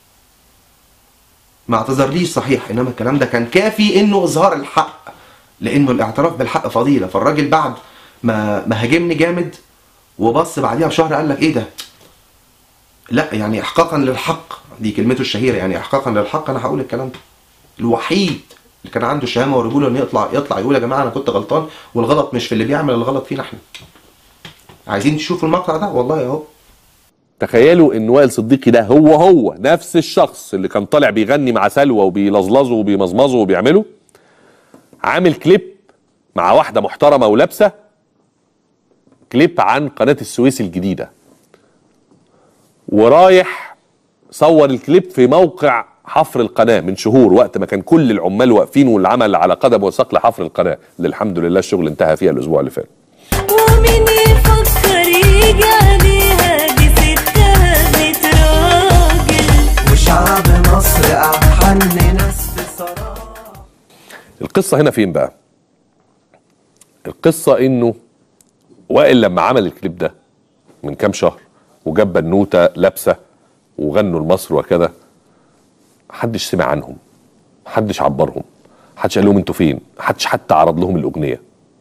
[SPEAKER 1] ما اعتذرليش صحيح انما الكلام ده كان كافي انه اظهار الحق لانه الاعتراف بالحق فضيله فالراجل بعد ما ما هاجمني جامد وبص بعديها بشهر قال لك ايه ده لا يعني احقاقا للحق دي كلمته الشهيره يعني احقاقا للحق انا هقول الكلام ده الوحيد اللي كان عنده شهامه ورجوله انه يطلع يطلع يقول يا جماعه انا كنت غلطان والغلط مش في اللي بيعمل الغلط فينا احنا عايزين تشوفوا المقطع ده والله اهو
[SPEAKER 7] تخيلوا ان وائل صديقي ده هو هو نفس الشخص اللي كان طالع بيغني مع سلوى وبيلظلظه وبيمزمزه وبيعمله عامل كليب مع واحده محترمه ولابسه كليب عن قناه السويس الجديده ورايح صور الكليب في موقع حفر القناه من شهور وقت ما كان كل العمال واقفين والعمل على قدم وساق لحفر القناه اللي الحمد لله الشغل انتهى فيها الاسبوع اللي فات
[SPEAKER 8] ومين يفكر يجي عليها دي ستها بيت راجل
[SPEAKER 9] وشعب مصر أحن ناس بصراحة
[SPEAKER 7] القصه هنا فين بقى القصه انه وائل لما عمل الكليب ده من كام شهر وجاب بنوته لابسه وغنوا لمصر وكذا محدش سمع عنهم محدش عبرهم محدش قال لهم انتوا فين محدش حتى عرض لهم الاغنيه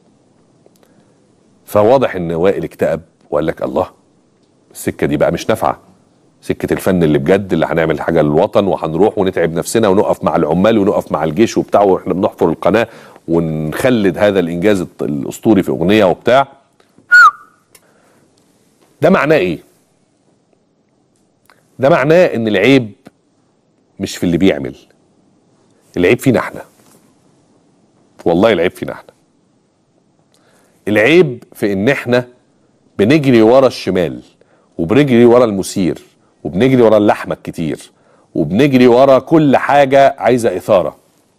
[SPEAKER 7] فواضح ان وائل اكتئب وقال لك الله السكه دي بقى مش نافعه سكه الفن اللي بجد اللي هنعمل حاجه للوطن وهنروح ونتعب نفسنا ونقف مع العمال ونقف مع الجيش وبتاع واحنا بنحفر القناه ونخلد هذا الانجاز الط- الاسطوري في اغنيه وبتاع ده معناه ايه؟ ده معناه ان العيب مش في اللي بيعمل العيب فينا احنا والله العيب فينا احنا العيب في ان احنا بنجري ورا الشمال وبنجري ورا المثير وبنجري ورا اللحمه الكتير وبنجري ورا كل حاجه عايزه اثاره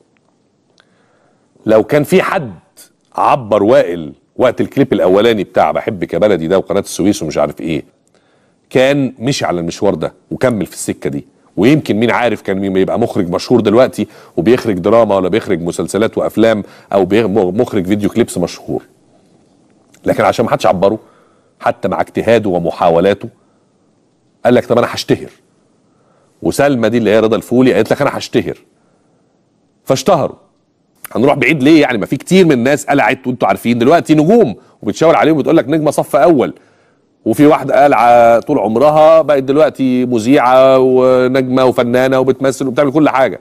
[SPEAKER 7] لو كان في حد عبر وائل وقت الكليب الاولاني بتاع بحبك يا بلدي ده وقناه السويس ومش عارف ايه كان مشي على المشوار ده وكمل في السكه دي ويمكن مين عارف كان مين يبقى مخرج مشهور دلوقتي وبيخرج دراما ولا بيخرج مسلسلات وافلام او بيخ- مخرج فيديو كليبس مشهور لكن عشان ما حدش عبره حتى مع اجتهاده ومحاولاته قال لك طب انا هشتهر وسلمى دي اللي هي رضا الفولي قالت لك انا هشتهر فاشتهروا هنروح بعيد ليه يعني ما في كتير من الناس قلعت وانتوا عارفين دلوقتي نجوم وبتشاور عليهم وبتقول لك نجمه صف اول وفي واحده قلعه طول عمرها بقت دلوقتي مذيعه ونجمه وفنانه وبتمثل وبتعمل كل حاجه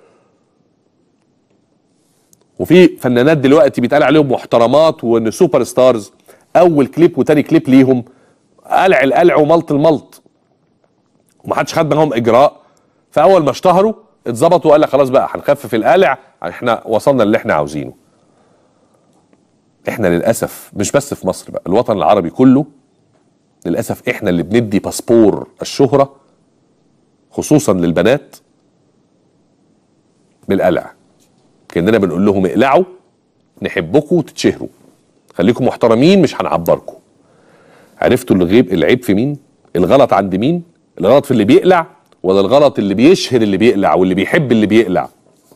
[SPEAKER 7] وفي فنانات دلوقتي بيتقال عليهم محترمات وان سوبر ستارز اول كليب وتاني كليب ليهم قلع القلع وملط الملط ومحدش خد معاهم اجراء فاول ما اشتهروا اتظبطوا وقال لك خلاص بقى هنخفف القلع احنا وصلنا اللي احنا عاوزينه احنا للاسف مش بس في مصر بقى الوطن العربي كله للاسف احنا اللي بندي باسبور الشهره خصوصا للبنات بالقلع كاننا بنقول لهم اقلعوا نحبكم وتتشهروا خليكم محترمين مش هنعبركم عرفتوا الغيب العيب في مين الغلط عند مين الغلط في اللي بيقلع ولا الغلط اللي بيشهر اللي بيقلع واللي بيحب اللي بيقلع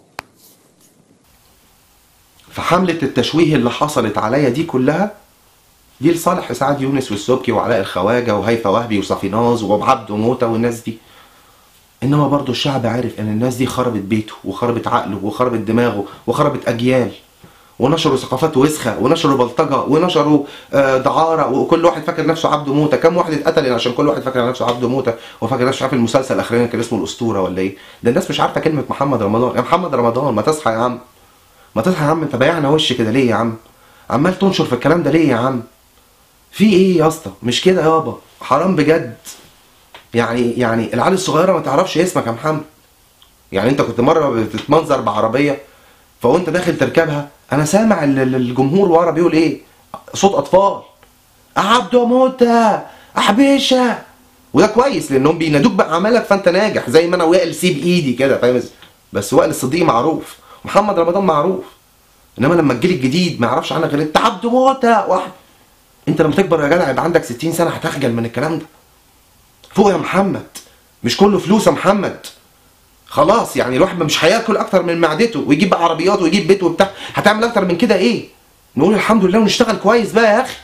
[SPEAKER 1] فحملة التشويه اللي حصلت عليا دي كلها دي لصالح اسعاد يونس والسبكي وعلاء الخواجه وهيفا وهبي وصفيناز وعبده موته والناس دي انما برضو الشعب عارف ان الناس دي خربت بيته وخربت عقله وخربت دماغه وخربت اجيال ونشروا ثقافات وسخه ونشروا بلطجه ونشروا آه، دعاره وكل واحد فاكر نفسه عبده موته كم واحد اتقتل عشان كل واحد فاكر نفسه عبده موته وفاكر نفسه مش عارف المسلسل الاخراني كان اسمه الاسطوره ولا ايه ده الناس مش عارفه كلمه محمد رمضان يا محمد رمضان ما تصحى يا عم ما تصحى يا عم انت بايعنا وش كده ليه يا عم عمال تنشر في الكلام ده ليه يا عم في ايه يا اسطى مش كده يابا حرام بجد يعني يعني العيال الصغيره ما تعرفش اسمك يا محمد يعني انت كنت مره بتتمنظر بعربيه فوانت داخل تركبها انا سامع ال- ال- الجمهور ورا بيقول ايه صوت اطفال عبده موتة احبيشه وده كويس لانهم بينادوك باعمالك فانت ناجح زي ما انا وائل سيب ايدي كده فاهم ازاي؟ بس وائل الصديق معروف محمد رمضان معروف انما لما الجيل الجديد ما يعرفش عنك غير انت عبده موتة واحد انت لما تكبر يا جدع يبقى عندك 60 سنه هتخجل من الكلام ده فوق يا محمد مش كله فلوس يا محمد خلاص يعني الواحد مش هياكل اكتر من معدته ويجيب بقى عربيات ويجيب بيت وبتاع هتعمل اكتر من كده ايه نقول الحمد لله ونشتغل كويس بقى يا اخي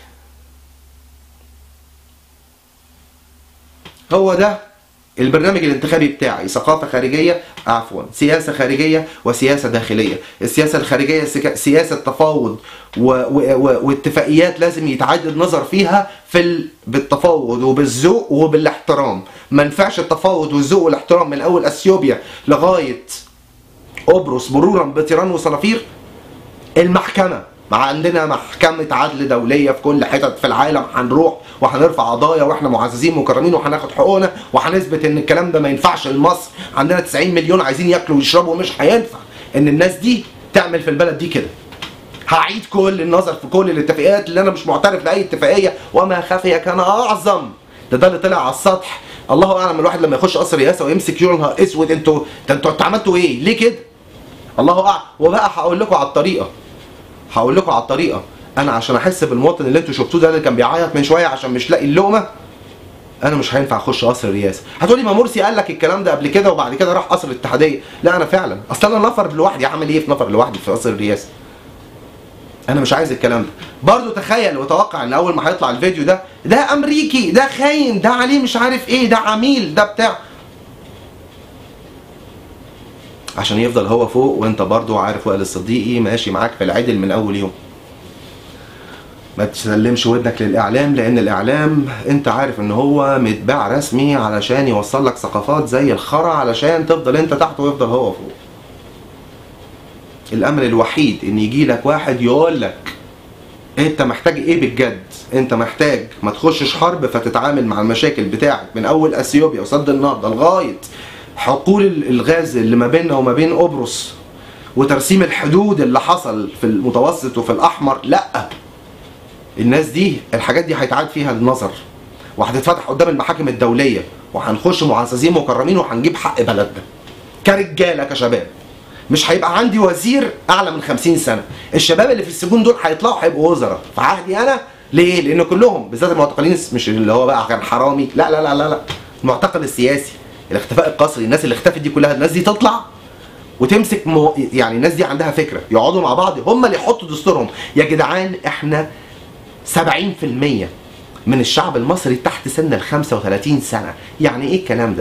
[SPEAKER 1] هو ده البرنامج الانتخابي بتاعي ثقافة خارجية عفوا سياسة خارجية وسياسة داخلية السياسة الخارجية سكا- سياسة تفاوض و... و... و... واتفاقيات لازم يتعاد النظر فيها في ال... بالتفاوض وبالذوق وبالاحترام ما ينفعش التفاوض والذوق والاحترام من اول اثيوبيا لغاية قبرص مرورا بتيران وصنافير المحكمة مع عندنا محكمة عدل دولية في كل حتت في العالم هنروح وهنرفع قضايا واحنا معززين مكرمين وهناخد حقوقنا وهنثبت ان الكلام ده ما ينفعش لمصر عندنا 90 مليون عايزين ياكلوا ويشربوا ومش هينفع ان الناس دي تعمل في البلد دي كده هعيد كل النظر في كل الاتفاقيات اللي انا مش معترف باي اتفاقيه وما خفي كان اعظم ده ده اللي طلع على السطح الله اعلم الواحد لما يخش قصر رئاسه ويمسك يقول نهار اسود انتوا ده انتوا انتوا عملتوا ايه؟ ليه كده؟ الله اعلم وبقى هقول لكم على الطريقه هقول لكم على الطريقه انا عشان احس بالمواطن اللي انتوا شفتوه ده اللي كان بيعيط من شويه عشان مش لاقي اللقمه انا مش هينفع اخش قصر الرئاسه هتقولي ما مرسي قال لك الكلام ده قبل كده وبعد كده راح قصر الاتحاديه لا انا فعلا اصل انا نفر لوحدي اعمل ايه في نفر لوحدي في قصر الرئاسه انا مش عايز الكلام ده برضو تخيل وتوقع ان اول ما هيطلع الفيديو ده ده امريكي ده خاين ده عليه مش عارف ايه ده عميل ده بتاع عشان يفضل هو فوق وانت برضو عارف وائل الصديقي ماشي معاك في العدل من اول يوم ما تسلمش ودنك للاعلام لان الاعلام انت عارف ان هو متباع رسمي علشان يوصل لك ثقافات زي الخرا علشان تفضل انت تحت ويفضل هو فوق الامر الوحيد ان يجي لك واحد يقول لك انت محتاج ايه بالجد انت محتاج ما تخشش حرب فتتعامل مع المشاكل بتاعك من اول اثيوبيا وسد النهضه لغايه حقول ال- الغاز اللي ما بيننا وما بين قبرص وترسيم الحدود اللي حصل في المتوسط وفي الاحمر لا الناس دي الحاجات دي هيتعاد فيها النظر وهتتفتح قدام المحاكم الدوليه وهنخش معززين مكرمين وهنجيب حق بلدنا كرجاله كشباب مش هيبقى عندي وزير اعلى من 50 سنه الشباب اللي في السجون دول هيطلعوا هيبقوا وزراء في عهدي انا ليه لان كلهم بالذات المعتقلين مش اللي هو بقى كان حرامي لا لا لا لا لا المعتقل السياسي الاختفاء القسري الناس اللي اختفت دي كلها الناس دي تطلع وتمسك مو... يعني الناس دي عندها فكره يقعدوا مع بعض هم اللي يحطوا دستورهم يا جدعان احنا 70% من الشعب المصري تحت سن ال 35 سنه يعني ايه الكلام ده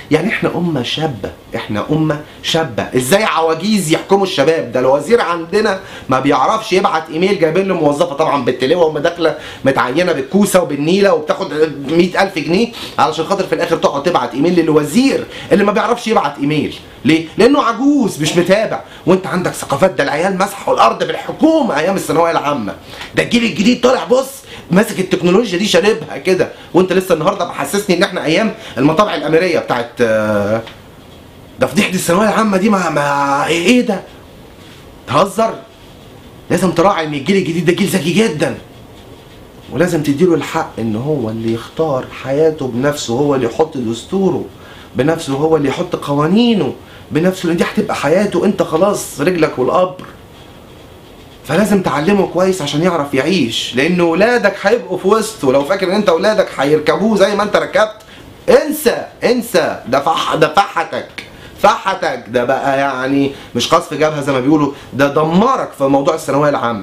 [SPEAKER 1] يعني احنا امه شابه احنا امه شابه ازاي عواجيز يحكموا الشباب ده الوزير عندنا ما بيعرفش يبعت ايميل جايبين له موظفه طبعا بالتلوه وام داخله متعينه بالكوسه وبالنيله وبتاخد 100000 جنيه علشان خاطر في الاخر تقعد تبعت ايميل للوزير اللي ما بيعرفش يبعت ايميل ليه لانه عجوز مش متابع وانت عندك ثقافات ده العيال مسحوا الارض بالحكومه ايام الثانويه العامه ده الجيل الجديد طالع بص ماسك التكنولوجيا دي شاربها كده وانت لسه النهارده محسسني ان احنا ايام المطابع الاميريه بتاعت آه، ده فضيحه الثانويه العامه دي ما, ما ايه إيه ده تهزر لازم تراعي ان الجيل الجديد ده جيل ذكي جدا ولازم تديله الحق ان هو اللي يختار حياته بنفسه هو اللي يحط دستوره بنفسه هو اللي يحط قوانينه بنفسه لان دي هتبقى حياته انت خلاص رجلك والقبر فلازم تعلمه كويس عشان يعرف يعيش لان ولادك هيبقوا في وسطه لو فاكر ان انت ولادك هيركبوه زي ما انت ركبت انسى انسى ده فح ده فحتك فحتك ده بقى يعني مش قصف جبهه زي ما بيقولوا ده دمرك في موضوع الثانويه العامه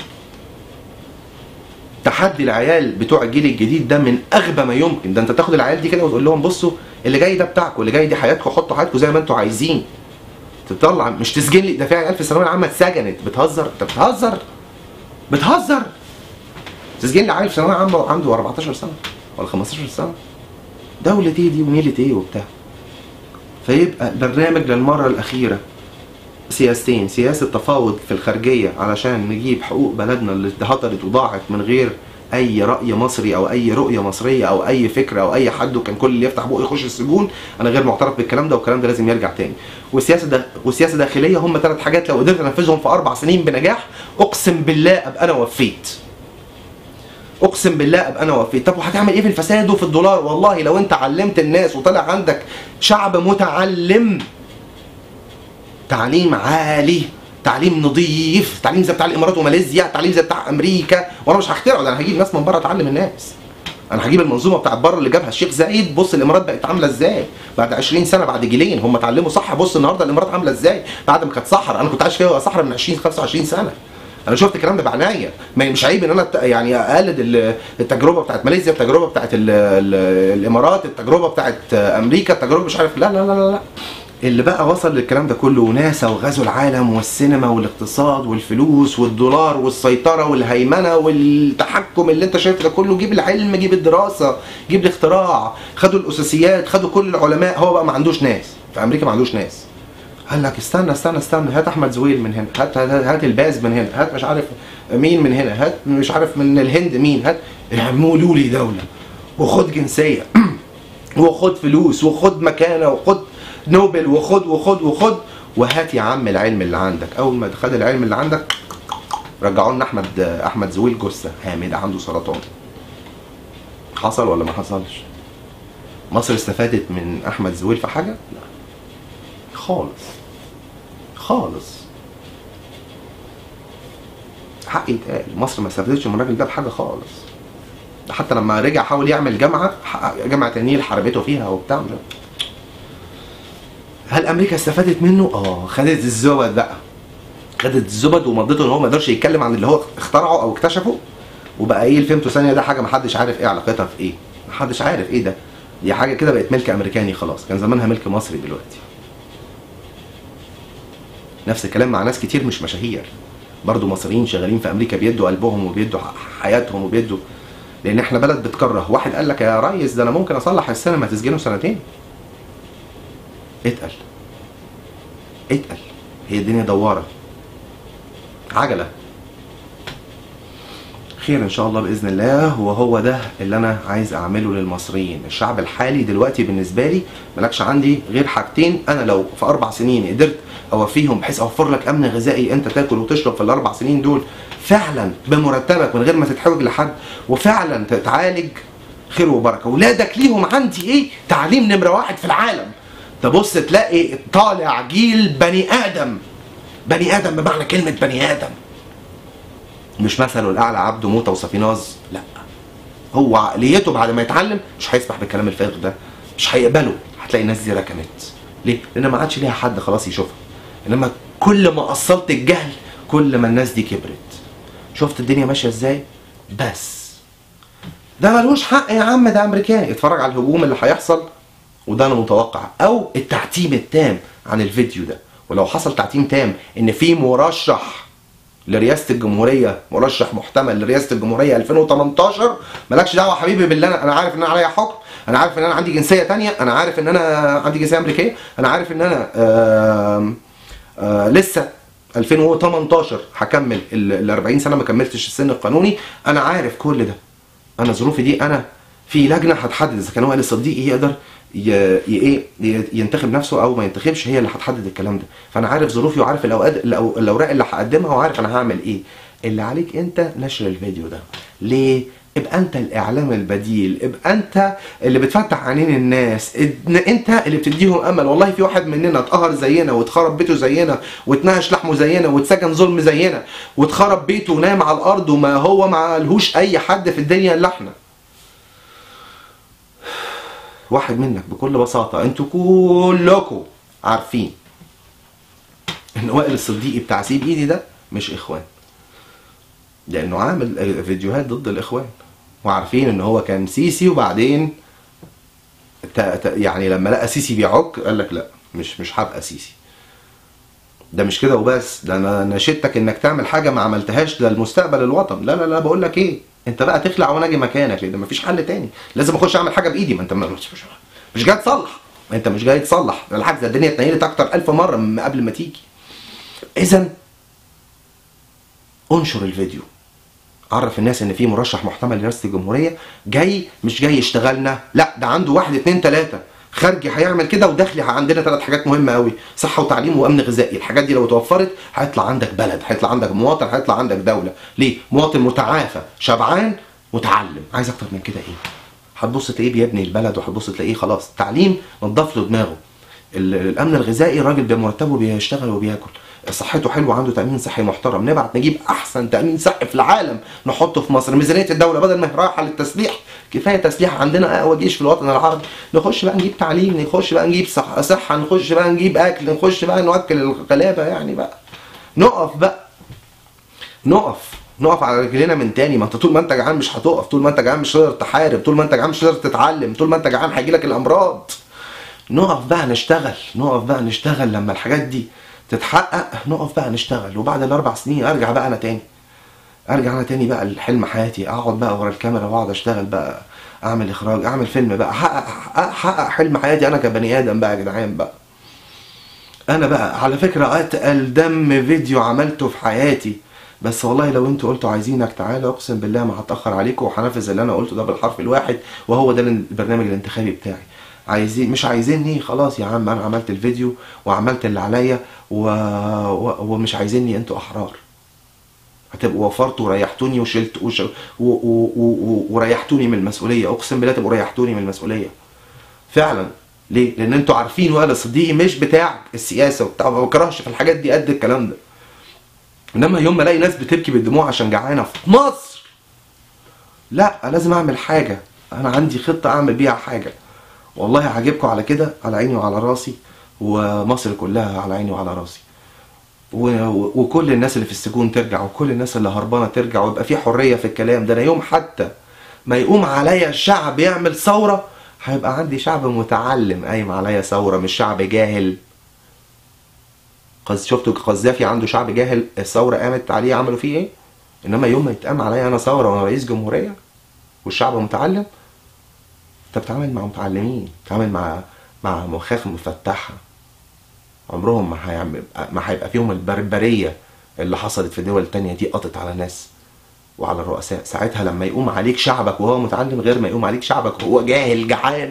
[SPEAKER 1] تحدي العيال بتوع الجيل الجديد ده من اغبى ما يمكن ده انت تاخد العيال دي كده وتقول لهم بصوا اللي جاي ده بتاعكم اللي جاي دي حياتكم حطوا حياتكم زي ما انتوا عايزين تطلع مش تسجن لي ده في عيال في الثانويه العامه اتسجنت بتهزر انت بتهزر بتهزر تسجن لي عيل في ثانويه عامه وعنده 14 سنه ولا 15 سنه دولة ايه دي ونيلة ايه وبتاع فيبقى البرنامج للمرة الأخيرة سياستين سياسة تفاوض في الخارجية علشان نجيب حقوق بلدنا اللي اتهدرت وضاعت من غير أي رأي مصري أو أي رؤية مصرية أو أي فكرة أو أي حد وكان كل اللي يفتح بقه يخش السجون أنا غير معترف بالكلام ده والكلام ده لازم يرجع تاني وسياسة دا وسياسة داخلية هم ثلاث حاجات لو قدرت أنفذهم في أربع سنين بنجاح أقسم بالله أبقى أنا وفيت اقسم بالله ابقى انا وفيت طب وهتعمل ايه في الفساد وفي الدولار والله لو انت علمت الناس وطلع عندك شعب متعلم تعليم عالي تعليم نظيف تعليم زي بتاع الامارات وماليزيا تعليم زي بتاع امريكا وانا مش هخترعه ده انا هجيب ناس من بره تعلم الناس انا هجيب المنظومه بتاعت بره اللي جابها الشيخ زايد بص الامارات بقت عامله ازاي بعد 20 سنه بعد جيلين هم اتعلموا صح بص النهارده الامارات عامله ازاي بعد ما كانت صحراء انا كنت عايش فيها صحراء من 20 25 سنه انا شفت الكلام ده بعناية ما مش عيب ان انا ت- يعني اقلد ال- التجربه بتاعت ماليزيا التجربه بتاعت ال ال الامارات التجربه بتاعت امريكا التجربه مش عارف لا لا لا لا, لا. اللي بقى وصل للكلام ده كله وناسا وغزو العالم والسينما والاقتصاد والفلوس والدولار والسيطره والهيمنه والتحكم اللي انت شايفه ده كله جيب العلم جيب الدراسه جيب الاختراع خدوا الاساسيات خدوا كل العلماء هو بقى ما عندوش ناس في امريكا ما عندوش ناس قال لك استنى استنى استنى هات احمد زويل من هنا هات هات, هات الباز من هنا هات مش عارف مين من هنا هات مش عارف من الهند مين هات اعملوا لي دوله وخد جنسيه وخد فلوس وخد مكانه وخد نوبل وخد وخد وخد وهات يا عم العلم اللي عندك اول ما خد العلم اللي عندك رجعوا لنا احمد احمد زويل جثه هامد عنده سرطان حصل ولا ما حصلش مصر استفادت من احمد زويل في حاجه لا خالص خالص حق يتقال مصر ما استفادتش من الراجل ده بحاجه خالص ده حتى لما رجع حاول يعمل جامعه ح- جامعه النيل حاربته فيها وبتاع هل امريكا استفادت منه؟ اه خدت الزبد بقى خدت الزبد ومضته ان هو ما يقدرش يتكلم عن اللي هو اخترعه او اكتشفه وبقى ايه الفيمتو ثانيه ده حاجه ما حدش عارف ايه علاقتها في ايه ما حدش عارف ايه ده دي حاجه كده بقت ملك امريكاني خلاص كان زمانها ملك مصري دلوقتي نفس الكلام مع ناس كتير مش مشاهير برضو مصريين شغالين في امريكا بيدوا قلبهم وبيدوا ح- حياتهم وبيدوا لان احنا بلد بتكره واحد قال لك يا ريس ده انا ممكن اصلح السينما تسجنه سنتين اتقل اتقل هي الدنيا دواره عجله خير ان شاء الله باذن الله وهو ده اللي انا عايز اعمله للمصريين الشعب الحالي دلوقتي بالنسبه لي ملكش عندي غير حاجتين انا لو في اربع سنين قدرت اوفيهم بحيث اوفر لك امن غذائي انت تاكل وتشرب في الاربع سنين دول فعلا بمرتبك من غير ما تتحوج لحد وفعلا تتعالج خير وبركه ولادك ليهم عندي ايه تعليم نمره واحد في العالم تبص تلاقي طالع جيل بني ادم بني ادم بمعنى كلمه بني ادم مش مثله الاعلى عبده موته وصفيناز لا هو عقليته بعد ما يتعلم مش هيسمح بالكلام الفارغ ده مش هيقبله هتلاقي الناس دي ركنت ليه؟ لان ما عادش ليها حد خلاص يشوفها انما كل ما اصلت الجهل كل ما الناس دي كبرت شفت الدنيا ماشيه ازاي؟ بس ده ملوش حق يا عم ده امريكاني اتفرج على الهجوم اللي هيحصل وده انا متوقع او التعتيم التام عن الفيديو ده ولو حصل تعتيم تام ان في مرشح لرئاسه الجمهوريه مرشح محتمل لرئاسه الجمهوريه 2018 مالكش دعوه يا حبيبي باللي انا انا عارف ان انا عليا حكم انا عارف ان انا عندي جنسيه تانية انا عارف ان انا عندي جنسيه امريكيه انا عارف ان انا آم آه لسه 2018 هكمل ال 40 سنه ما كملتش السن القانوني انا عارف كل ده انا ظروفي دي انا في لجنه هتحدد اذا كان وائل الصديقي يقدر ي- ي- ايه ي- ينتخب نفسه او ما ينتخبش هي اللي هتحدد الكلام ده فانا عارف ظروفي وعارف الاوقات الأو- الاوراق اللي هقدمها وعارف انا هعمل ايه اللي عليك انت نشر الفيديو ده ليه ابقى انت الاعلام البديل ابقى انت اللي بتفتح عينين الناس إن انت اللي بتديهم امل والله في واحد مننا اتقهر زينا واتخرب بيته زينا واتنهش لحمه زينا واتسجن ظلم زينا واتخرب بيته ونام على الارض وما هو ما لهوش اي حد في الدنيا الا احنا واحد منك بكل بساطة انتوا كلكم عارفين ان وائل الصديقي بتاع سيب ايدي ده مش اخوان لانه عامل فيديوهات ضد الاخوان وعارفين ان هو كان سيسي وبعدين ت- ت- يعني لما لقى سيسي بيعك قال لك لا مش مش هبقى سيسي ده مش كده وبس ده انا نشدتك انك تعمل حاجه ما عملتهاش ده لمستقبل الوطن لا لا لا بقول لك ايه انت بقى تخلع وانا اجي مكانك لان مفيش حل تاني لازم اخش اعمل حاجه بايدي ما انت ما- مش, مش, مش جاي تصلح ما انت مش جاي تصلح بالعكس ده الدنيا اتنيلت اكتر الف مره من قبل ما تيجي اذا انشر الفيديو عرف الناس ان في مرشح محتمل لرئاسه الجمهوريه جاي مش جاي يشتغلنا لا ده عنده واحد اتنين تلاته خارجي هيعمل كده وداخلي عندنا ثلاث حاجات مهمه قوي صحه وتعليم وامن غذائي الحاجات دي لو اتوفرت هيطلع عندك بلد هيطلع عندك مواطن هيطلع عندك دوله ليه مواطن متعافى شبعان متعلم عايز اكتر من كده ايه هتبص تلاقيه بيبني البلد وهتبص تلاقيه خلاص التعليم نضف له دماغه ال- الامن الغذائي الراجل بمرتبه بيشتغل وبياكل صحته حلوه عنده تامين صحي محترم نبعت نجيب احسن تامين صحي في العالم نحطه في مصر ميزانيه الدوله بدل ما هي رايحه للتسليح كفايه تسليح عندنا اقوى جيش في الوطن العربي نخش بقى نجيب تعليم نخش بقى نجيب صح صحه نخش بقى نجيب اكل نخش بقى نوكل الغلابه يعني بقى نقف بقى نقف نقف على رجلينا من تاني ما انت طول ما انت جعان مش هتقف طول ما انت جعان مش هتقدر تحارب طول ما انت جعان مش هتقدر تتعلم طول ما انت جعان هيجيلك الامراض نقف بقى نشتغل نقف بقى نشتغل لما الحاجات دي تتحقق نقف بقى نشتغل وبعد الاربع سنين ارجع بقى انا تاني ارجع انا تاني بقى لحلم حياتي اقعد بقى ورا الكاميرا واقعد اشتغل بقى اعمل اخراج اعمل فيلم بقى احقق احقق حلم حياتي انا كبني ادم بقى يا جدعان بقى انا بقى على فكره اتقل دم فيديو عملته في حياتي بس والله لو انتوا قلتوا عايزينك تعالى اقسم بالله ما هتاخر عليكم وهنفذ اللي انا قلته ده بالحرف الواحد وهو ده البرنامج الانتخابي بتاعي عايزين مش عايزيني خلاص يا عم انا عملت الفيديو وعملت اللي عليا و... و... ومش عايزيني انتوا احرار هتبقوا وفرتوا وريحتوني وشلت وش... و... و... و... و... وريحتوني من المسؤوليه اقسم بالله تبقوا ريحتوني من المسؤوليه فعلا ليه؟ لان انتوا عارفين وائل الصديقي مش بتاع السياسه وبتاع ما بكرهش في الحاجات دي قد الكلام ده انما يوم ما الاقي ناس بتبكي بالدموع عشان جعانه في مصر لا لازم اعمل حاجه انا عندي خطه اعمل بيها حاجه والله هعجبكم على كده على عيني وعلى راسي ومصر كلها على عيني وعلى راسي و... و- وكل الناس اللي في السجون ترجع وكل الناس اللي هربانه ترجع ويبقى في حريه في الكلام ده انا يوم حتى ما يقوم عليا الشعب يعمل ثوره هيبقى عندي شعب متعلم قايم عليا ثوره مش شعب جاهل قز شفتوا قذافي عنده شعب جاهل الثوره قامت عليه عملوا فيه ايه انما يوم ما يتقام عليا انا ثوره وانا رئيس جمهوريه والشعب متعلم انت بتتعامل مع متعلمين بتتعامل مع مع مخاخ مفتحه عمرهم ما هيعمل ما هيبقى فيهم البربريه اللي حصلت في دول تانية دي قضت على ناس وعلى الرؤساء ساعتها لما يقوم عليك شعبك وهو متعلم غير ما يقوم عليك شعبك وهو جاهل جعان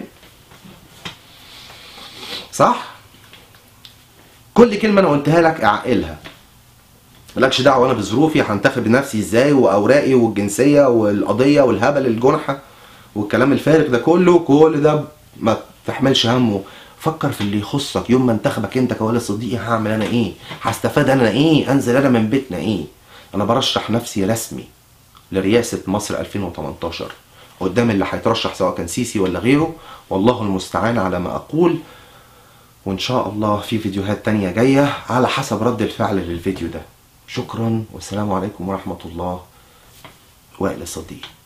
[SPEAKER 1] صح كل كلمه انا قلتها لك اعقلها مالكش دعوه انا بظروفي هنتخب بنفسي ازاي واوراقي والجنسيه والقضيه والهبل الجنحه والكلام الفارغ ده كله كل ده ما تحملش همه فكر في اللي يخصك يوم ما انتخبك انت كوالد صديقي هعمل انا ايه هستفاد انا ايه انزل انا من بيتنا ايه انا برشح نفسي رسمي لرئاسة مصر 2018 قدام اللي هيترشح سواء كان سيسي ولا غيره والله المستعان على ما أقول وإن شاء الله في فيديوهات تانية جاية على حسب رد الفعل للفيديو ده شكرا والسلام عليكم ورحمة الله وائل الصديق